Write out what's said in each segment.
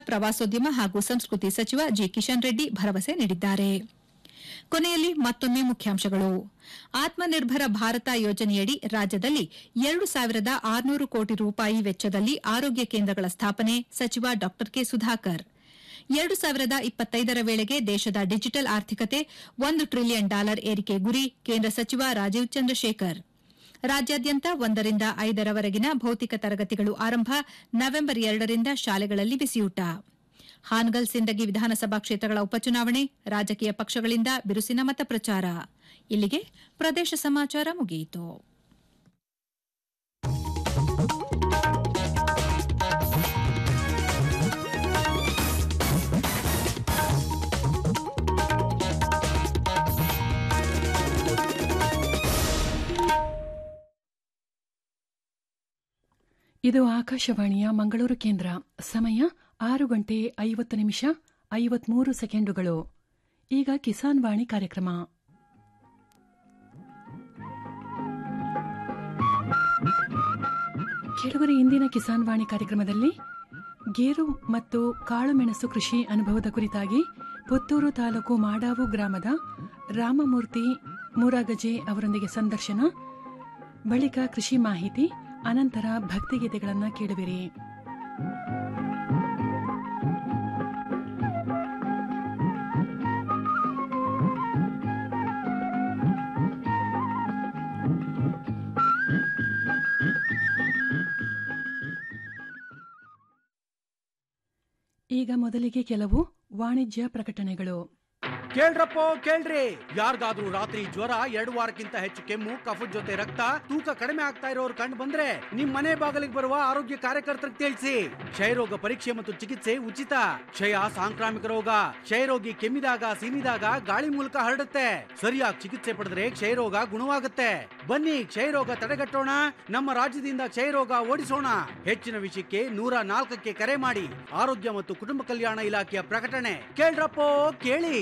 ಪ್ರವಾಸೋದ್ಯಮ ಹಾಗೂ ಸಂಸ್ಕೃತಿ ಸಚಿವ ಜಿ ಕಿಶನ್ ರೆಡ್ಡಿ ಭರವಸೆ ನೀಡಿದ್ದಾರೆ ಕೊನೆಯಲ್ಲಿ ಮತ್ತೊಮ್ಮೆ ಮುಖ್ಯಾಂಶಗಳು ಆತ್ಮನಿರ್ಭರ ಭಾರತ ಯೋಜನೆಯಡಿ ರಾಜ್ಯದಲ್ಲಿ ಎರಡು ಸಾವಿರದ ಆರುನೂರು ಕೋಟಿ ರೂಪಾಯಿ ವೆಚ್ಚದಲ್ಲಿ ಆರೋಗ್ಯ ಕೇಂದ್ರಗಳ ಸ್ಥಾಪನೆ ಸಚಿವ ಡಾ ಕೆ ಸುಧಾಕರ್ ಎರಡು ಸಾವಿರದ ಇಪ್ಪತ್ತೈದರ ವೇಳೆಗೆ ದೇಶದ ಡಿಜಿಟಲ್ ಆರ್ಥಿಕತೆ ಒಂದು ಟ್ರಿಲಿಯನ್ ಡಾಲರ್ ಏರಿಕೆ ಗುರಿ ಕೇಂದ್ರ ಸಚಿವ ರಾಜೀವ್ ಚಂದ್ರಶೇಖರ್ ರಾಜ್ಯಾದ್ಯಂತ ಒಂದರಿಂದ ಐದರವರೆಗಿನ ಭೌತಿಕ ತರಗತಿಗಳು ಆರಂಭ ನವೆಂಬರ್ ಎರಡರಿಂದ ಶಾಲೆಗಳಲ್ಲಿ ಬಿಸಿಯೂಟ ಹಾನಗಲ್ ಸಿಂದಗಿ ವಿಧಾನಸಭಾ ಕ್ಷೇತ್ರಗಳ ಉಪಚುನಾವಣೆ ರಾಜಕೀಯ ಪಕ್ಷಗಳಿಂದ ಬಿರುಸಿನ ಮತ ಪ್ರಚಾರ ಇಲ್ಲಿಗೆ ಪ್ರದೇಶ ಸಮಾಚಾರ ಮುಗಿಯಿತು ಇದು ಆಕಾಶವಾಣಿಯ ಮಂಗಳೂರು ಕೇಂದ್ರ ಸಮಯ ಆರು ಗಂಟೆ ಐವತ್ತು ನಿಮಿಷ ಐವತ್ಮೂರು ಸೆಕೆಂಡುಗಳು ಈಗ ಕಿಸಾನ್ ವಾಣಿ ಕಾರ್ಯಕ್ರಮ ಕೆಳಗರೆ ಇಂದಿನ ಕಿಸಾನ್ ವಾಣಿ ಕಾರ್ಯಕ್ರಮದಲ್ಲಿ ಗೇರು ಮತ್ತು ಕಾಳುಮೆಣಸು ಕೃಷಿ ಅನುಭವದ ಕುರಿತಾಗಿ ಪುತ್ತೂರು ತಾಲೂಕು ಮಾಡಾವು ಗ್ರಾಮದ ರಾಮಮೂರ್ತಿ ಮೂರಾಗಜೆ ಅವರೊಂದಿಗೆ ಸಂದರ್ಶನ ಬಳಿಕ ಕೃಷಿ ಮಾಹಿತಿ ಅನಂತರ ಭಕ್ತಿಗೀತೆಗಳನ್ನು ಕೇಳುವಿರಿ ಈಗ ಮೊದಲಿಗೆ ಕೆಲವು ವಾಣಿಜ್ಯ ಪ್ರಕಟಣೆಗಳು ಕೇಳ್ರಪ್ಪೋ ಕೇಳ್ರಿ ಯಾರಿಗಾದ್ರೂ ರಾತ್ರಿ ಜ್ವರ ಎರಡು ವಾರಕ್ಕಿಂತ ಹೆಚ್ಚು ಕೆಮ್ಮು ಕಫದ ಜೊತೆ ರಕ್ತ ತೂಕ ಕಡಿಮೆ ಆಗ್ತಾ ಇರೋರು ಕಂಡು ಬಂದ್ರೆ ನಿಮ್ ಮನೆ ಬಾಗಿಲಿಗೆ ಬರುವ ಆರೋಗ್ಯ ಕಾರ್ಯಕರ್ತರಿಗೆ ತಿಳಿಸಿ ಕ್ಷಯರೋಗ ಪರೀಕ್ಷೆ ಮತ್ತು ಚಿಕಿತ್ಸೆ ಉಚಿತ ಕ್ಷಯ ಸಾಂಕ್ರಾಮಿಕ ರೋಗ ಕ್ಷಯರೋಗಿ ಕೆಮ್ಮಿದಾಗ ಸೀನಿದಾಗ ಗಾಳಿ ಮೂಲಕ ಹರಡುತ್ತೆ ಸರಿಯಾಗಿ ಚಿಕಿತ್ಸೆ ಪಡೆದ್ರೆ ಕ್ಷಯರೋಗ ಗುಣವಾಗುತ್ತೆ ಬನ್ನಿ ಕ್ಷಯರೋಗ ತಡೆಗಟ್ಟೋಣ ನಮ್ಮ ರಾಜ್ಯದಿಂದ ಕ್ಷಯರೋಗ ಓಡಿಸೋಣ ಹೆಚ್ಚಿನ ವಿಷಯಕ್ಕೆ ನೂರ ನಾಲ್ಕಕ್ಕೆ ಕರೆ ಮಾಡಿ ಆರೋಗ್ಯ ಮತ್ತು ಕುಟುಂಬ ಕಲ್ಯಾಣ ಇಲಾಖೆಯ ಪ್ರಕಟಣೆ ಕೇಳ್ರಪ್ಪೋ ಕೇಳಿ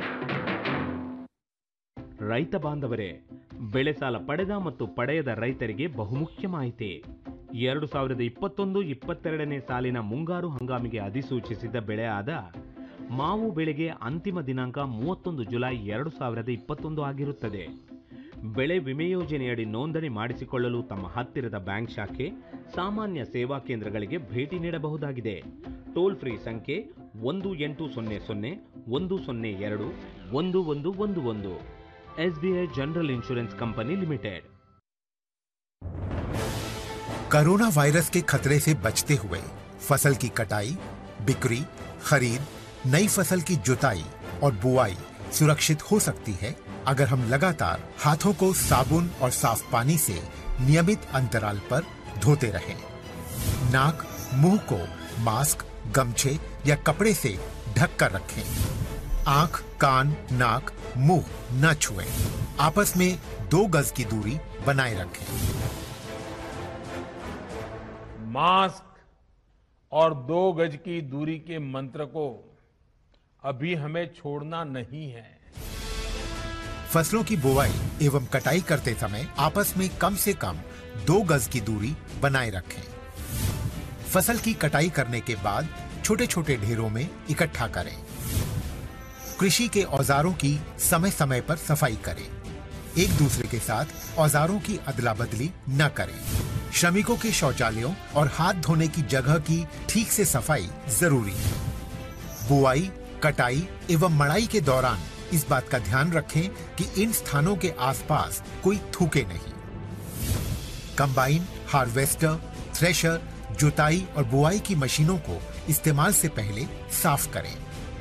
ರೈತ ಬಾಂಧವರೇ ಬೆಳೆ ಸಾಲ ಪಡೆದ ಮತ್ತು ಪಡೆಯದ ರೈತರಿಗೆ ಬಹುಮುಖ್ಯ ಮಾಹಿತಿ ಎರಡು ಸಾವಿರದ ಇಪ್ಪತ್ತೊಂದು ಇಪ್ಪತ್ತೆರಡನೇ ಸಾಲಿನ ಮುಂಗಾರು ಹಂಗಾಮಿಗೆ ಅಧಿಸೂಚಿಸಿದ ಬೆಳೆ ಆದ ಮಾವು ಬೆಳೆಗೆ ಅಂತಿಮ ದಿನಾಂಕ ಮೂವತ್ತೊಂದು ಜುಲೈ ಎರಡು ಸಾವಿರದ ಇಪ್ಪತ್ತೊಂದು ಆಗಿರುತ್ತದೆ ಬೆಳೆ ವಿಮೆ ಯೋಜನೆಯಡಿ ನೋಂದಣಿ ಮಾಡಿಸಿಕೊಳ್ಳಲು ತಮ್ಮ ಹತ್ತಿರದ ಬ್ಯಾಂಕ್ ಶಾಖೆ ಸಾಮಾನ್ಯ ಸೇವಾ ಕೇಂದ್ರಗಳಿಗೆ ಭೇಟಿ ನೀಡಬಹುದಾಗಿದೆ ಟೋಲ್ ಫ್ರೀ ಸಂಖ್ಯೆ ಒಂದು ಎಂಟು ಸೊನ್ನೆ ಸೊನ್ನೆ ಒಂದು ಸೊನ್ನೆ ಎರಡು ಒಂದು ಒಂದು ಒಂದು ಒಂದು SBI general insurance company limited corona virus के खतरे से बचते हुए फसल की कटाई बिक्री खरीद नई फसल की जुताई और बुआई सुरक्षित हो सकती है अगर हम लगातार हाथों को साबुन और साफ पानी से नियमित अंतराल पर धोते रहें। नाक मुंह को मास्क गमछे या कपड़े से ढक कर रखें आंख कान नाक मुंह न छुएं। आपस में दो गज की दूरी बनाए रखें मास्क और दो गज की दूरी के मंत्र को अभी हमें छोड़ना नहीं है फसलों की बुवाई एवं कटाई करते समय आपस में कम से कम दो गज की दूरी बनाए रखें फसल की कटाई करने के बाद छोटे छोटे ढेरों में इकट्ठा करें कृषि के औजारों की समय समय पर सफाई करें एक दूसरे के साथ औजारों की अदला बदली न करें श्रमिकों के शौचालयों और हाथ धोने की जगह की ठीक से सफाई जरूरी है बुआई कटाई एवं मड़ाई के दौरान इस बात का ध्यान रखें कि इन स्थानों के आसपास कोई थूके नहीं कंबाइन हार्वेस्टर थ्रेशर जुताई और बुआई की मशीनों को इस्तेमाल से पहले साफ करें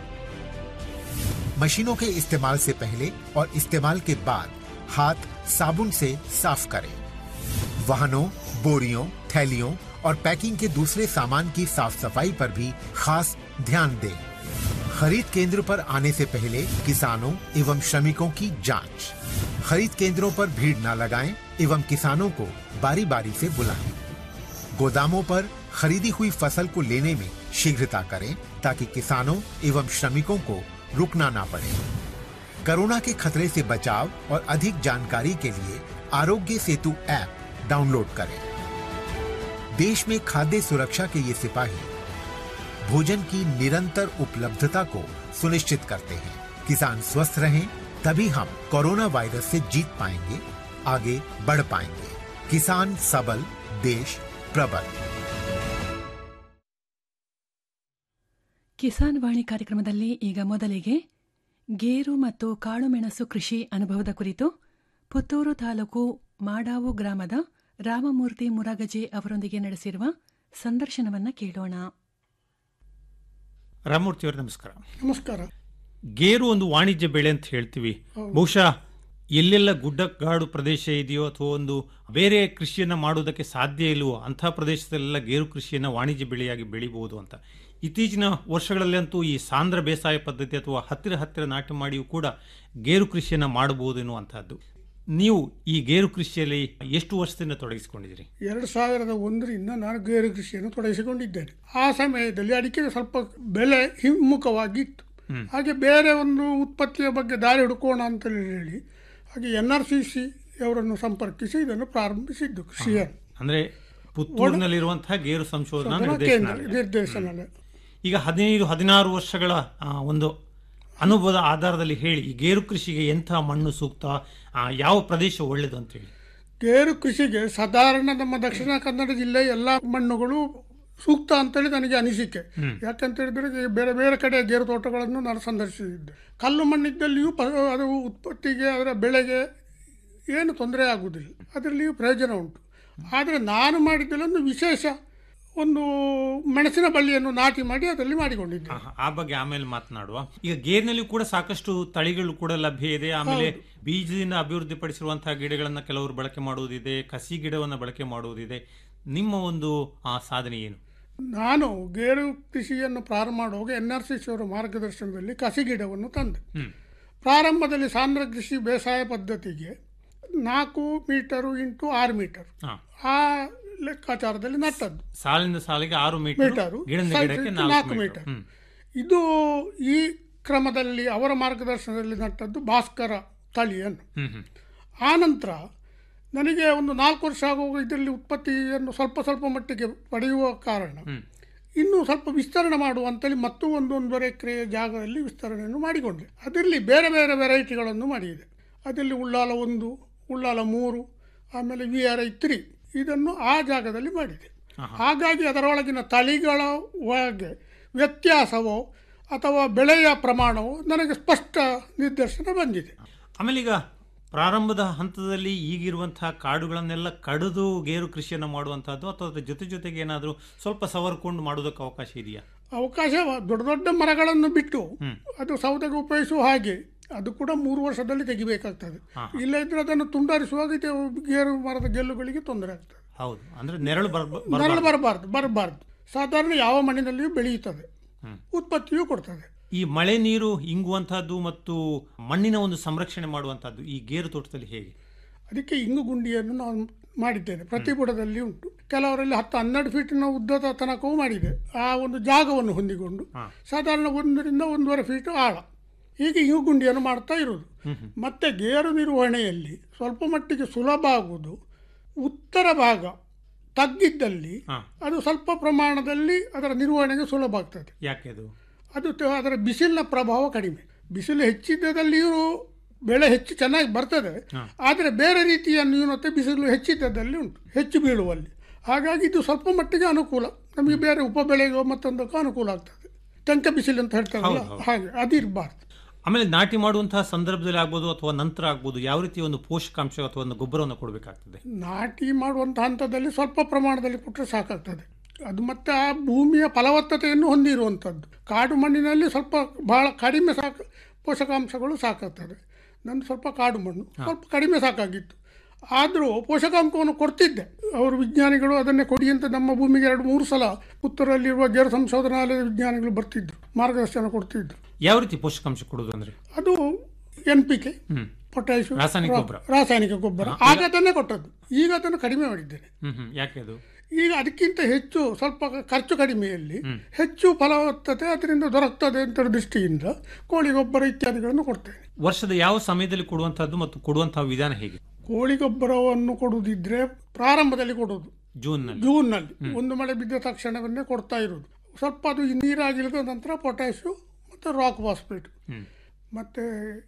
मशीनों के इस्तेमाल से पहले और इस्तेमाल के बाद हाथ साबुन से साफ करें वाहनों बोरियों थैलियों और पैकिंग के दूसरे सामान की साफ सफाई पर भी खास ध्यान दें खरीद केंद्र पर आने से पहले किसानों एवं श्रमिकों की जांच खरीद केंद्रों पर भीड़ न लगाएं एवं किसानों को बारी बारी से बुलाएं गोदामों पर खरीदी हुई फसल को लेने में शीघ्रता करें ताकि किसानों एवं श्रमिकों को रुकना ना पड़े कोरोना के खतरे से बचाव और अधिक जानकारी के लिए आरोग्य सेतु ऐप डाउनलोड करें देश में खाद्य सुरक्षा के ये सिपाही भोजन की निरंतर उपलब्धता को सुनिश्चित करते हैं किसान स्वस्थ रहें तभी हम कोरोना वायरस से जीत पाएंगे आगे बढ़ पाएंगे किसान सबल देश प्रबल ಕಿಸಾನ್ ವಾಣಿ ಕಾರ್ಯಕ್ರಮದಲ್ಲಿ ಈಗ ಮೊದಲಿಗೆ ಗೇರು ಮತ್ತು ಕಾಳುಮೆಣಸು ಕೃಷಿ ಅನುಭವದ ಕುರಿತು ಪುತ್ತೂರು ತಾಲೂಕು ಮಾಡಾವು ಗ್ರಾಮದ ರಾಮಮೂರ್ತಿ ಮುರಾಗಜೆ ಅವರೊಂದಿಗೆ ನಡೆಸಿರುವ ಸಂದರ್ಶನವನ್ನ ಕೇಳೋಣ ರಾಮಮೂರ್ತಿ ಅವರೇ ನಮಸ್ಕಾರ ನಮಸ್ಕಾರ ಗೇರು ಒಂದು ವಾಣಿಜ್ಯ ಬೆಳೆ ಅಂತ ಹೇಳ್ತೀವಿ ಬಹುಶಃ ಎಲ್ಲೆಲ್ಲ ಗುಡ್ಡಗಾಡು ಪ್ರದೇಶ ಇದೆಯೋ ಅಥವಾ ಒಂದು ಬೇರೆ ಕೃಷಿಯನ್ನ ಮಾಡುವುದಕ್ಕೆ ಸಾಧ್ಯ ಇಲ್ವೋ ಅಂತಹ ಪ್ರದೇಶದಲ್ಲೆಲ್ಲ ಗೇರು ಕೃಷಿಯನ್ನ ವಾಣಿಜ್ಯ ಬೆಳೆಯಾಗಿ ಬೆಳಿಬಹುದು ಅಂತ ಇತ್ತೀಚಿನ ವರ್ಷಗಳಲ್ಲಂತೂ ಈ ಸಾಂದ್ರ ಬೇಸಾಯ ಪದ್ಧತಿ ಅಥವಾ ಹತ್ತಿರ ಹತ್ತಿರ ನಾಟಿ ಮಾಡಿಯೂ ಕೂಡ ಗೇರು ಕೃಷಿಯನ್ನ ಮಾಡಬಹುದು ಎನ್ನುವಂತಹದ್ದು ನೀವು ಈ ಗೇರು ಕೃಷಿಯಲ್ಲಿ ಎಷ್ಟು ವರ್ಷದಿಂದ ತೊಡಗಿಸಿಕೊಂಡಿದ್ದೀರಿ ಎರಡು ಸಾವಿರದ ಒಂದರಿಂದ ನಾನು ಗೇರು ಕೃಷಿಯನ್ನು ತೊಡಗಿಸಿಕೊಂಡಿದ್ದೇನೆ ಆ ಸಮಯದಲ್ಲಿ ಅಡಿಕೆ ಸ್ವಲ್ಪ ಬೆಲೆ ಹಿಮ್ಮುಖವಾಗಿತ್ತು ಹಾಗೆ ಬೇರೆ ಒಂದು ಉತ್ಪತ್ತಿಯ ಬಗ್ಗೆ ದಾರಿ ಹುಡುಕೋಣ ಅಂತ ಹೇಳಿ ಹಾಗೆ ಎನ್ ಆರ್ ಸಿ ಸಿ ಅವರನ್ನು ಸಂಪರ್ಕಿಸಿ ಇದನ್ನು ಪ್ರಾರಂಭಿಸಿದ್ದು ಕೃಷಿಯನ್ನು ಅಂದ್ರೆ ಪುತ್ತೂರಿನಲ್ಲಿರುವಂತಹ ಗೇರು ಸಂಶೋಧನಾ ಕೇಂದ್ರ ನಿರ್ದೇಶನಾಲಯ ನಿರ್ದೇಶನಾಲಯ ಈಗ ಹದಿನೈದು ಹದಿನಾರು ವರ್ಷಗಳ ಆ, ಒಂದು ಅನುಭವದ ಆಧಾರದಲ್ಲಿ ಹೇಳಿ ಈ ಗೇರು ಕೃಷಿಗೆ ಎಂಥ ಮಣ್ಣು ಸೂಕ್ತ ಆ, ಯಾವ ಪ್ರದೇಶ ಒಳ್ಳೆಯದು ಅಂತ ಹೇಳಿ ಗೇರು ಕೃಷಿಗೆ ಸಾಧಾರಣ ನಮ್ಮ ದಕ್ಷಿಣ ಕನ್ನಡ ಜಿಲ್ಲೆಯ ಎಲ್ಲ ಮಣ್ಣುಗಳು ಸೂಕ್ತ ಅಂತೇಳಿ ನನಗೆ ಅನಿಸಿಕೆ ಯಾಕಂತ ಹೇಳಿದ್ರೆ ಈ ಬೇರೆ ಬೇರೆ ಕಡೆ ಗೇರು ತೋಟಗಳನ್ನು ನಾನು ಸಂದರ್ಶಿಸಿದ್ದೆ ಕಲ್ಲು ಮಣ್ಣಿದ್ದಲ್ಲಿಯೂ ಪ ಅದು ಉತ್ಪತ್ತಿಗೆ ಅದರ ಬೆಳೆಗೆ ಏನು ತೊಂದರೆ ಆಗುವುದಿಲ್ಲ ಅದರಲ್ಲಿಯೂ ಪ್ರಯೋಜನ ಉಂಟು ಆದರೆ ನಾನು ಮಾಡಿದ್ದೆಲ್ಲ ಒಂದು ವಿಶೇಷ ಒಂದು ಮೆಣಸಿನ ಬಳ್ಳಿಯನ್ನು ನಾಟಿ ಮಾಡಿ ಅದರಲ್ಲಿ ಮಾಡಿಕೊಂಡಿದ್ದೆ ಆ, ಆ ಬಗ್ಗೆ ಆಮೇಲೆ ಮಾತನಾಡುವ ಈಗ ಗೇರಿನಲ್ಲಿ ಕೂಡ ಸಾಕಷ್ಟು ತಳಿಗಳು ಕೂಡ ಲಭ್ಯ ಇದೆ ಆಮೇಲೆ ಬೀಜದಿಂದ ಅಭಿವೃದ್ಧಿಪಡಿಸಿರುವಂತಹ ಗಿಡಗಳನ್ನ ಕೆಲವರು ಬಳಕೆ ಮಾಡುವುದಿದೆ ಕಸಿ ಗಿಡವನ್ನು ಬಳಕೆ ಮಾಡುವುದಿದೆ ನಿಮ್ಮ ಒಂದು ಆ ಸಾಧನೆ ಏನು ನಾನು ಗೇರು ಕೃಷಿಯನ್ನು ಪ್ರಾರಂಭ ಮಾಡುವಾಗ ಎನ್ ಆರ್ ಸಿ ಅವರ ಮಾರ್ಗದರ್ಶನದಲ್ಲಿ ಕಸಿ ಗಿಡವನ್ನು ತಂದೆ ಪ್ರಾರಂಭದಲ್ಲಿ ಸಾಂದ್ರ ಕೃಷಿ ಬೇಸಾಯ ಪದ್ಧತಿಗೆ ನಾಲ್ಕು ಮೀಟರು ಇಂಟು ಆರು ಮೀಟರ್ ಹಾ. ಆ ಲೆಕ್ಕಾಚಾರದಲ್ಲಿ ನಟ್ಟದ್ದು ಸಾಲಿಂದ ಸಾಲಿಗೆ ಆರು ಮೀಟರ್ ಮೀಟರು ಗಿಡದಿಂದ ಸೈಜ್ ಗಿಡಕ್ಕೆ ನಾಲ್ಕು ನಾಲ್ಕು ಮೀಟರ್ ಮೀಟರ್ ಹ್ಮ್. ಇದು ಈ ಕ್ರಮದಲ್ಲಿ ಅವರ ಮಾರ್ಗದರ್ಶನದಲ್ಲಿ ನಟ್ಟದ್ದು ಭಾಸ್ಕರ ತಳಿಯನ್ನು ಹ್ಮ್ ಹ್ಮ್ ಆನಂತರ ನನಗೆ ಒಂದು ನಾಲ್ಕು ವರ್ಷ ಆಗುವಾಗ ಇದರಲ್ಲಿ ಉತ್ಪತ್ತಿಯನ್ನು ಸ್ವಲ್ಪ ಸ್ವಲ್ಪ ಮಟ್ಟಿಗೆ ಪಡೆಯುವ ಕಾರಣ ಇನ್ನು ಸ್ವಲ್ಪ ವಿಸ್ತರಣೆ ಮಾಡುವ ಅಂತೇಳಿ ಮತ್ತೂ ಒಂದು ಒಂದೂವರೆ ಎಕರೆ ಜಾಗದಲ್ಲಿ ವಿಸ್ತರಣೆಯನ್ನು ಮಾಡಿಕೊಂಡೆ ಅದರಲ್ಲಿ ಬೇರೆ ಬೇರೆ ವೆರೈಟಿಗಳನ್ನು ಮಾಡಿದೆ ಅದರಲ್ಲಿ ಉಳ್ಳಾಲ ಒಂದು ಉಳ್ಳಾಲ ಮೂರು ಆಮೇಲೆ ವಿ ಆರ್ ಐ ತ್ರೀ ಇದನ್ನು ಆ ಜಾಗದಲ್ಲಿ ಮಾಡಿದೆ ಹಾಗಾಗಿ ಅದರೊಳಗಿನ ತಳಿಗಳ ಒಳಗೆ ವ್ಯತ್ಯಾಸವೋ ಅಥವಾ ಬೆಳೆಯ ಪ್ರಮಾಣವೋ ನನಗೆ ಸ್ಪಷ್ಟ ನಿರ್ದೇಶನ ಬಂದಿದೆ ಆಮೇಲೆ ಈಗ ಪ್ರಾರಂಭದ ಹಂತದಲ್ಲಿ ಈಗಿರುವಂತಹ ಕಾಡುಗಳನ್ನೆಲ್ಲ ಕಡಿದು ಗೇರು ಕೃಷಿಯನ್ನು ಮಾಡುವಂತಹದ್ದು ಅಥವಾ ಅದ್ರ ಜೊತೆ ಜೊತೆಗೆ ಏನಾದರೂ ಸ್ವಲ್ಪ ಸವರ್ಕೊಂಡು ಮಾಡೋದಕ್ಕೆ ಅವಕಾಶ ಇದೆಯಾ ಅವಕಾಶ ದೊಡ್ಡ ದೊಡ್ಡ ಮರಗಳನ್ನು ಬಿಟ್ಟು ಅದು ಸೌದೆಗೆ ಉಪಯೋಗಿಸುವ ಹಾಗೆ ಅದು ಕೂಡ ಮೂರು ವರ್ಷದಲ್ಲಿ ತೆಗಿಬೇಕಾಗ್ತದೆ ಇಲ್ಲದಿದ್ದರೆ ಅದನ್ನು ತುಂಡರಿಸುವಾಗ ಇದು ಗೇರು ಮರದ ಗೆಲ್ಲುಗಳಿಗೆ ತೊಂದರೆ ಆಗ್ತದೆ ಹೌದು ಅಂದ್ರೆ ನೆರಳು ಬರ್ ಮರಳು ಬರಬಾರ್ದು ಬರಬಾರ್ದು ಸಾಧಾರಣ ಯಾವ ಮಣ್ಣಿನಲ್ಲಿಯೂ ಬೆಳೆಯುತ್ತದೆ ಉತ್ಪತ್ತಿಯೂ ಕೊಡ್ತದೆ ಈ ಮಳೆ ನೀರು ಇಂಗುವಂತಹದ್ದು ಮತ್ತು ಮಣ್ಣಿನ ಒಂದು ಸಂರಕ್ಷಣೆ ಮಾಡುವಂತಹದ್ದು ಈ ಗೇರು ತೋಟದಲ್ಲಿ ಹೇಗೆ ಅದಕ್ಕೆ ಇಂಗು ಗುಂಡಿಯನ್ನು ನಾನು ಮಾಡಿದ್ದೇನೆ ಪ್ರತಿ ಬುಡದಲ್ಲಿ ಉಂಟು ಕೆಲವರಲ್ಲಿ ಹತ್ತು ಹನ್ನೆರಡು ಫೀಟಿನ ಉದ್ದದ ತನಕವೂ ಮಾಡಿದೆ ಆ ಒಂದು ಜಾಗವನ್ನು ಹೊಂದಿಕೊಂಡು ಸಾಧಾರಣ ಒಂದರಿಂದ ಒಂದೂವರೆ ಫೀಟ್ ಆಳ ಹೀಗೆ ಇಂಗು ಗುಂಡಿಯನ್ನು ಮಾಡ್ತಾ ಇರೋದು ಮತ್ತೆ ಗೇರು ನಿರ್ವಹಣೆಯಲ್ಲಿ ಸ್ವಲ್ಪ ಮಟ್ಟಿಗೆ ಸುಲಭ ಆಗುವುದು ಉತ್ತರ ಭಾಗ ತಗ್ಗಿದ್ದಲ್ಲಿ ಅದು ಸ್ವಲ್ಪ ಪ್ರಮಾಣದಲ್ಲಿ ಅದರ ನಿರ್ವಹಣೆಗೆ ಸುಲಭ ಆಗ್ತದೆ ಯಾಕೆ ಅದು ಅದು ತ- ಅದರ ಬಿಸಿಲಿನ ಪ್ರಭಾವ ಕಡಿಮೆ ಬಿಸಿಲು ಹೆಚ್ಚಿದ್ದದಲ್ಲಿಯೂ ಬೆಳೆ ಹೆಚ್ಚು ಚೆನ್ನಾಗಿ ಬರ್ತದೆ ಆದರೆ ಬೇರೆ ರೀತಿಯ ನ್ಯೂನತೆ ಬಿಸಿಲು ಹೆಚ್ಚಿದ್ದದಲ್ಲಿ ಉಂಟು ಹೆಚ್ಚು ಬೀಳುವಲ್ಲಿ ಹಾಗಾಗಿ ಇದು ಸ್ವಲ್ಪ ಮಟ್ಟಿಗೆ ಅನುಕೂಲ ನಮಗೆ ಬೇರೆ ಉಪ ಬೆಳೆಗೋ ಮತ್ತೊಂದಕ್ಕೂ ಅನುಕೂಲ ಆಗ್ತದೆ ಟಂಕ ಬಿಸಿಲು ಅಂತ ಹೇಳ್ತಾರಲ್ಲ ಹಾಗೆ ಅದಿರಬಾರ್ದು ಆಮೇಲೆ ನಾಟಿ ಮಾಡುವಂತಹ ಸಂದರ್ಭದಲ್ಲಿ ಆಗ್ಬೋದು ಅಥವಾ ನಂತರ ಆಗ್ಬೋದು ಯಾವ ರೀತಿಯ ಒಂದು ಪೋಷಕಾಂಶ ಅಥವಾ ಒಂದು ಗೊಬ್ಬರವನ್ನು ಕೊಡಬೇಕಾಗ್ತದೆ ನಾಟಿ ಮಾಡುವಂಥ ಹಂತದಲ್ಲಿ ಸ್ವಲ್ಪ ಪ್ರಮಾಣದಲ್ಲಿ ಕೊಟ್ಟರೆ ಸಾಕಾಗ್ತದೆ ಅದು ಮತ್ತೆ ಆ ಭೂಮಿಯ ಫಲವತ್ತತೆಯನ್ನು ಹೊಂದಿರುವಂಥದ್ದು ಕಾಡು ಮಣ್ಣಿನಲ್ಲಿ ಸ್ವಲ್ಪ ಬಹಳ ಕಡಿಮೆ ಸಾಕ ಪೋಷಕಾಂಶಗಳು ಸಾಕಾಗ್ತದೆ ನಂದು ಸ್ವಲ್ಪ ಕಾಡು ಮಣ್ಣು ಸ್ವಲ್ಪ ಕಡಿಮೆ ಸಾಕಾಗಿತ್ತು ಆದರೂ ಪೋಷಕಾಂಶವನ್ನು ಕೊಡ್ತಿದ್ದೆ ಅವರು ವಿಜ್ಞಾನಿಗಳು ಅದನ್ನೇ ಕೊಡಿ ಅಂತ ನಮ್ಮ ಭೂಮಿಗೆ ಎರಡು ಮೂರು ಸಲ ಪುತ್ತೂರಲ್ಲಿರುವ ಗೇರು ಸಂಶೋಧನಾಲಯದ ವಿಜ್ಞಾನಿಗಳು ಬರ್ತಿದ್ರು ಮಾರ್ಗದರ್ಶನ ಕೊಡ್ತಿದ್ರು ಯಾವ ರೀತಿ ಪೋಷಕಾಂಶ ಕೊಡೋದು ಅಂದ್ರೆ ಅದು ಎನ್ ಪಿ ಕೆ ಹ್ಮ್ ಪೊಟ್ಯಾಶು ರಾಸಾಯನಿಕ ಗೊಬ್ಬರ. ರಾಸಾಯನಿಕ ಗೊಬ್ಬರ ಆಗ ಅದನ್ನೇ ಕೊಟ್ಟದ್ದು ಈಗ ಅದನ್ನು ಕಡಿಮೆ ಮಾಡಿದ್ದೇನೆ ಹ್ಮ್ ಹ್ಮ್ ಯಾಕೆ ಅದು ಈಗ ಅದಕ್ಕಿಂತ ಹೆಚ್ಚು ಸ್ವಲ್ಪ ಖರ್ಚು ಕಡಿಮೆಯಲ್ಲಿ ಹೆಚ್ಚು ಫಲವತ್ತತೆ ಅದರಿಂದ ದೊರಕ್ತದೆ ಅಂತ ದೃಷ್ಟಿಯಿಂದ ಕೋಳಿ ಗೊಬ್ಬರ ಇತ್ಯಾದಿಗಳನ್ನು ಕೊಡ್ತೇನೆ ವರ್ಷದ ಯಾವ ಸಮಯದಲ್ಲಿ ಕೊಡುವಂತಹದ್ದು ಮತ್ತು ಕೊಡುವಂತಹ ವಿಧಾನ ಹೇಗೆ ಕೋಳಿ ಗೊಬ್ಬರವನ್ನು ಕೊಡುವುದಿದ್ರೆ ಪ್ರಾರಂಭದಲ್ಲಿ ಕೊಡುವುದು ಜೂನ್ ನಲ್ಲಿ ಜೂನ್ನಲ್ಲಿ ಒಂದು ಮಳೆ ಬಿದ್ದ ತಕ್ಷಣವನ್ನೇ ಕೊಡ್ತಾ ಇರೋದು ಸ್ವಲ್ಪ ಅದು ನೀರಾಗಿಳಿದ ನಂತರ ಪೊಟ್ಯಾಶು ಮತ್ತು ರಾಕ್ ಫಾಸ್ಫೇಟ್ ಹ್ಮ್. ಮತ್ತು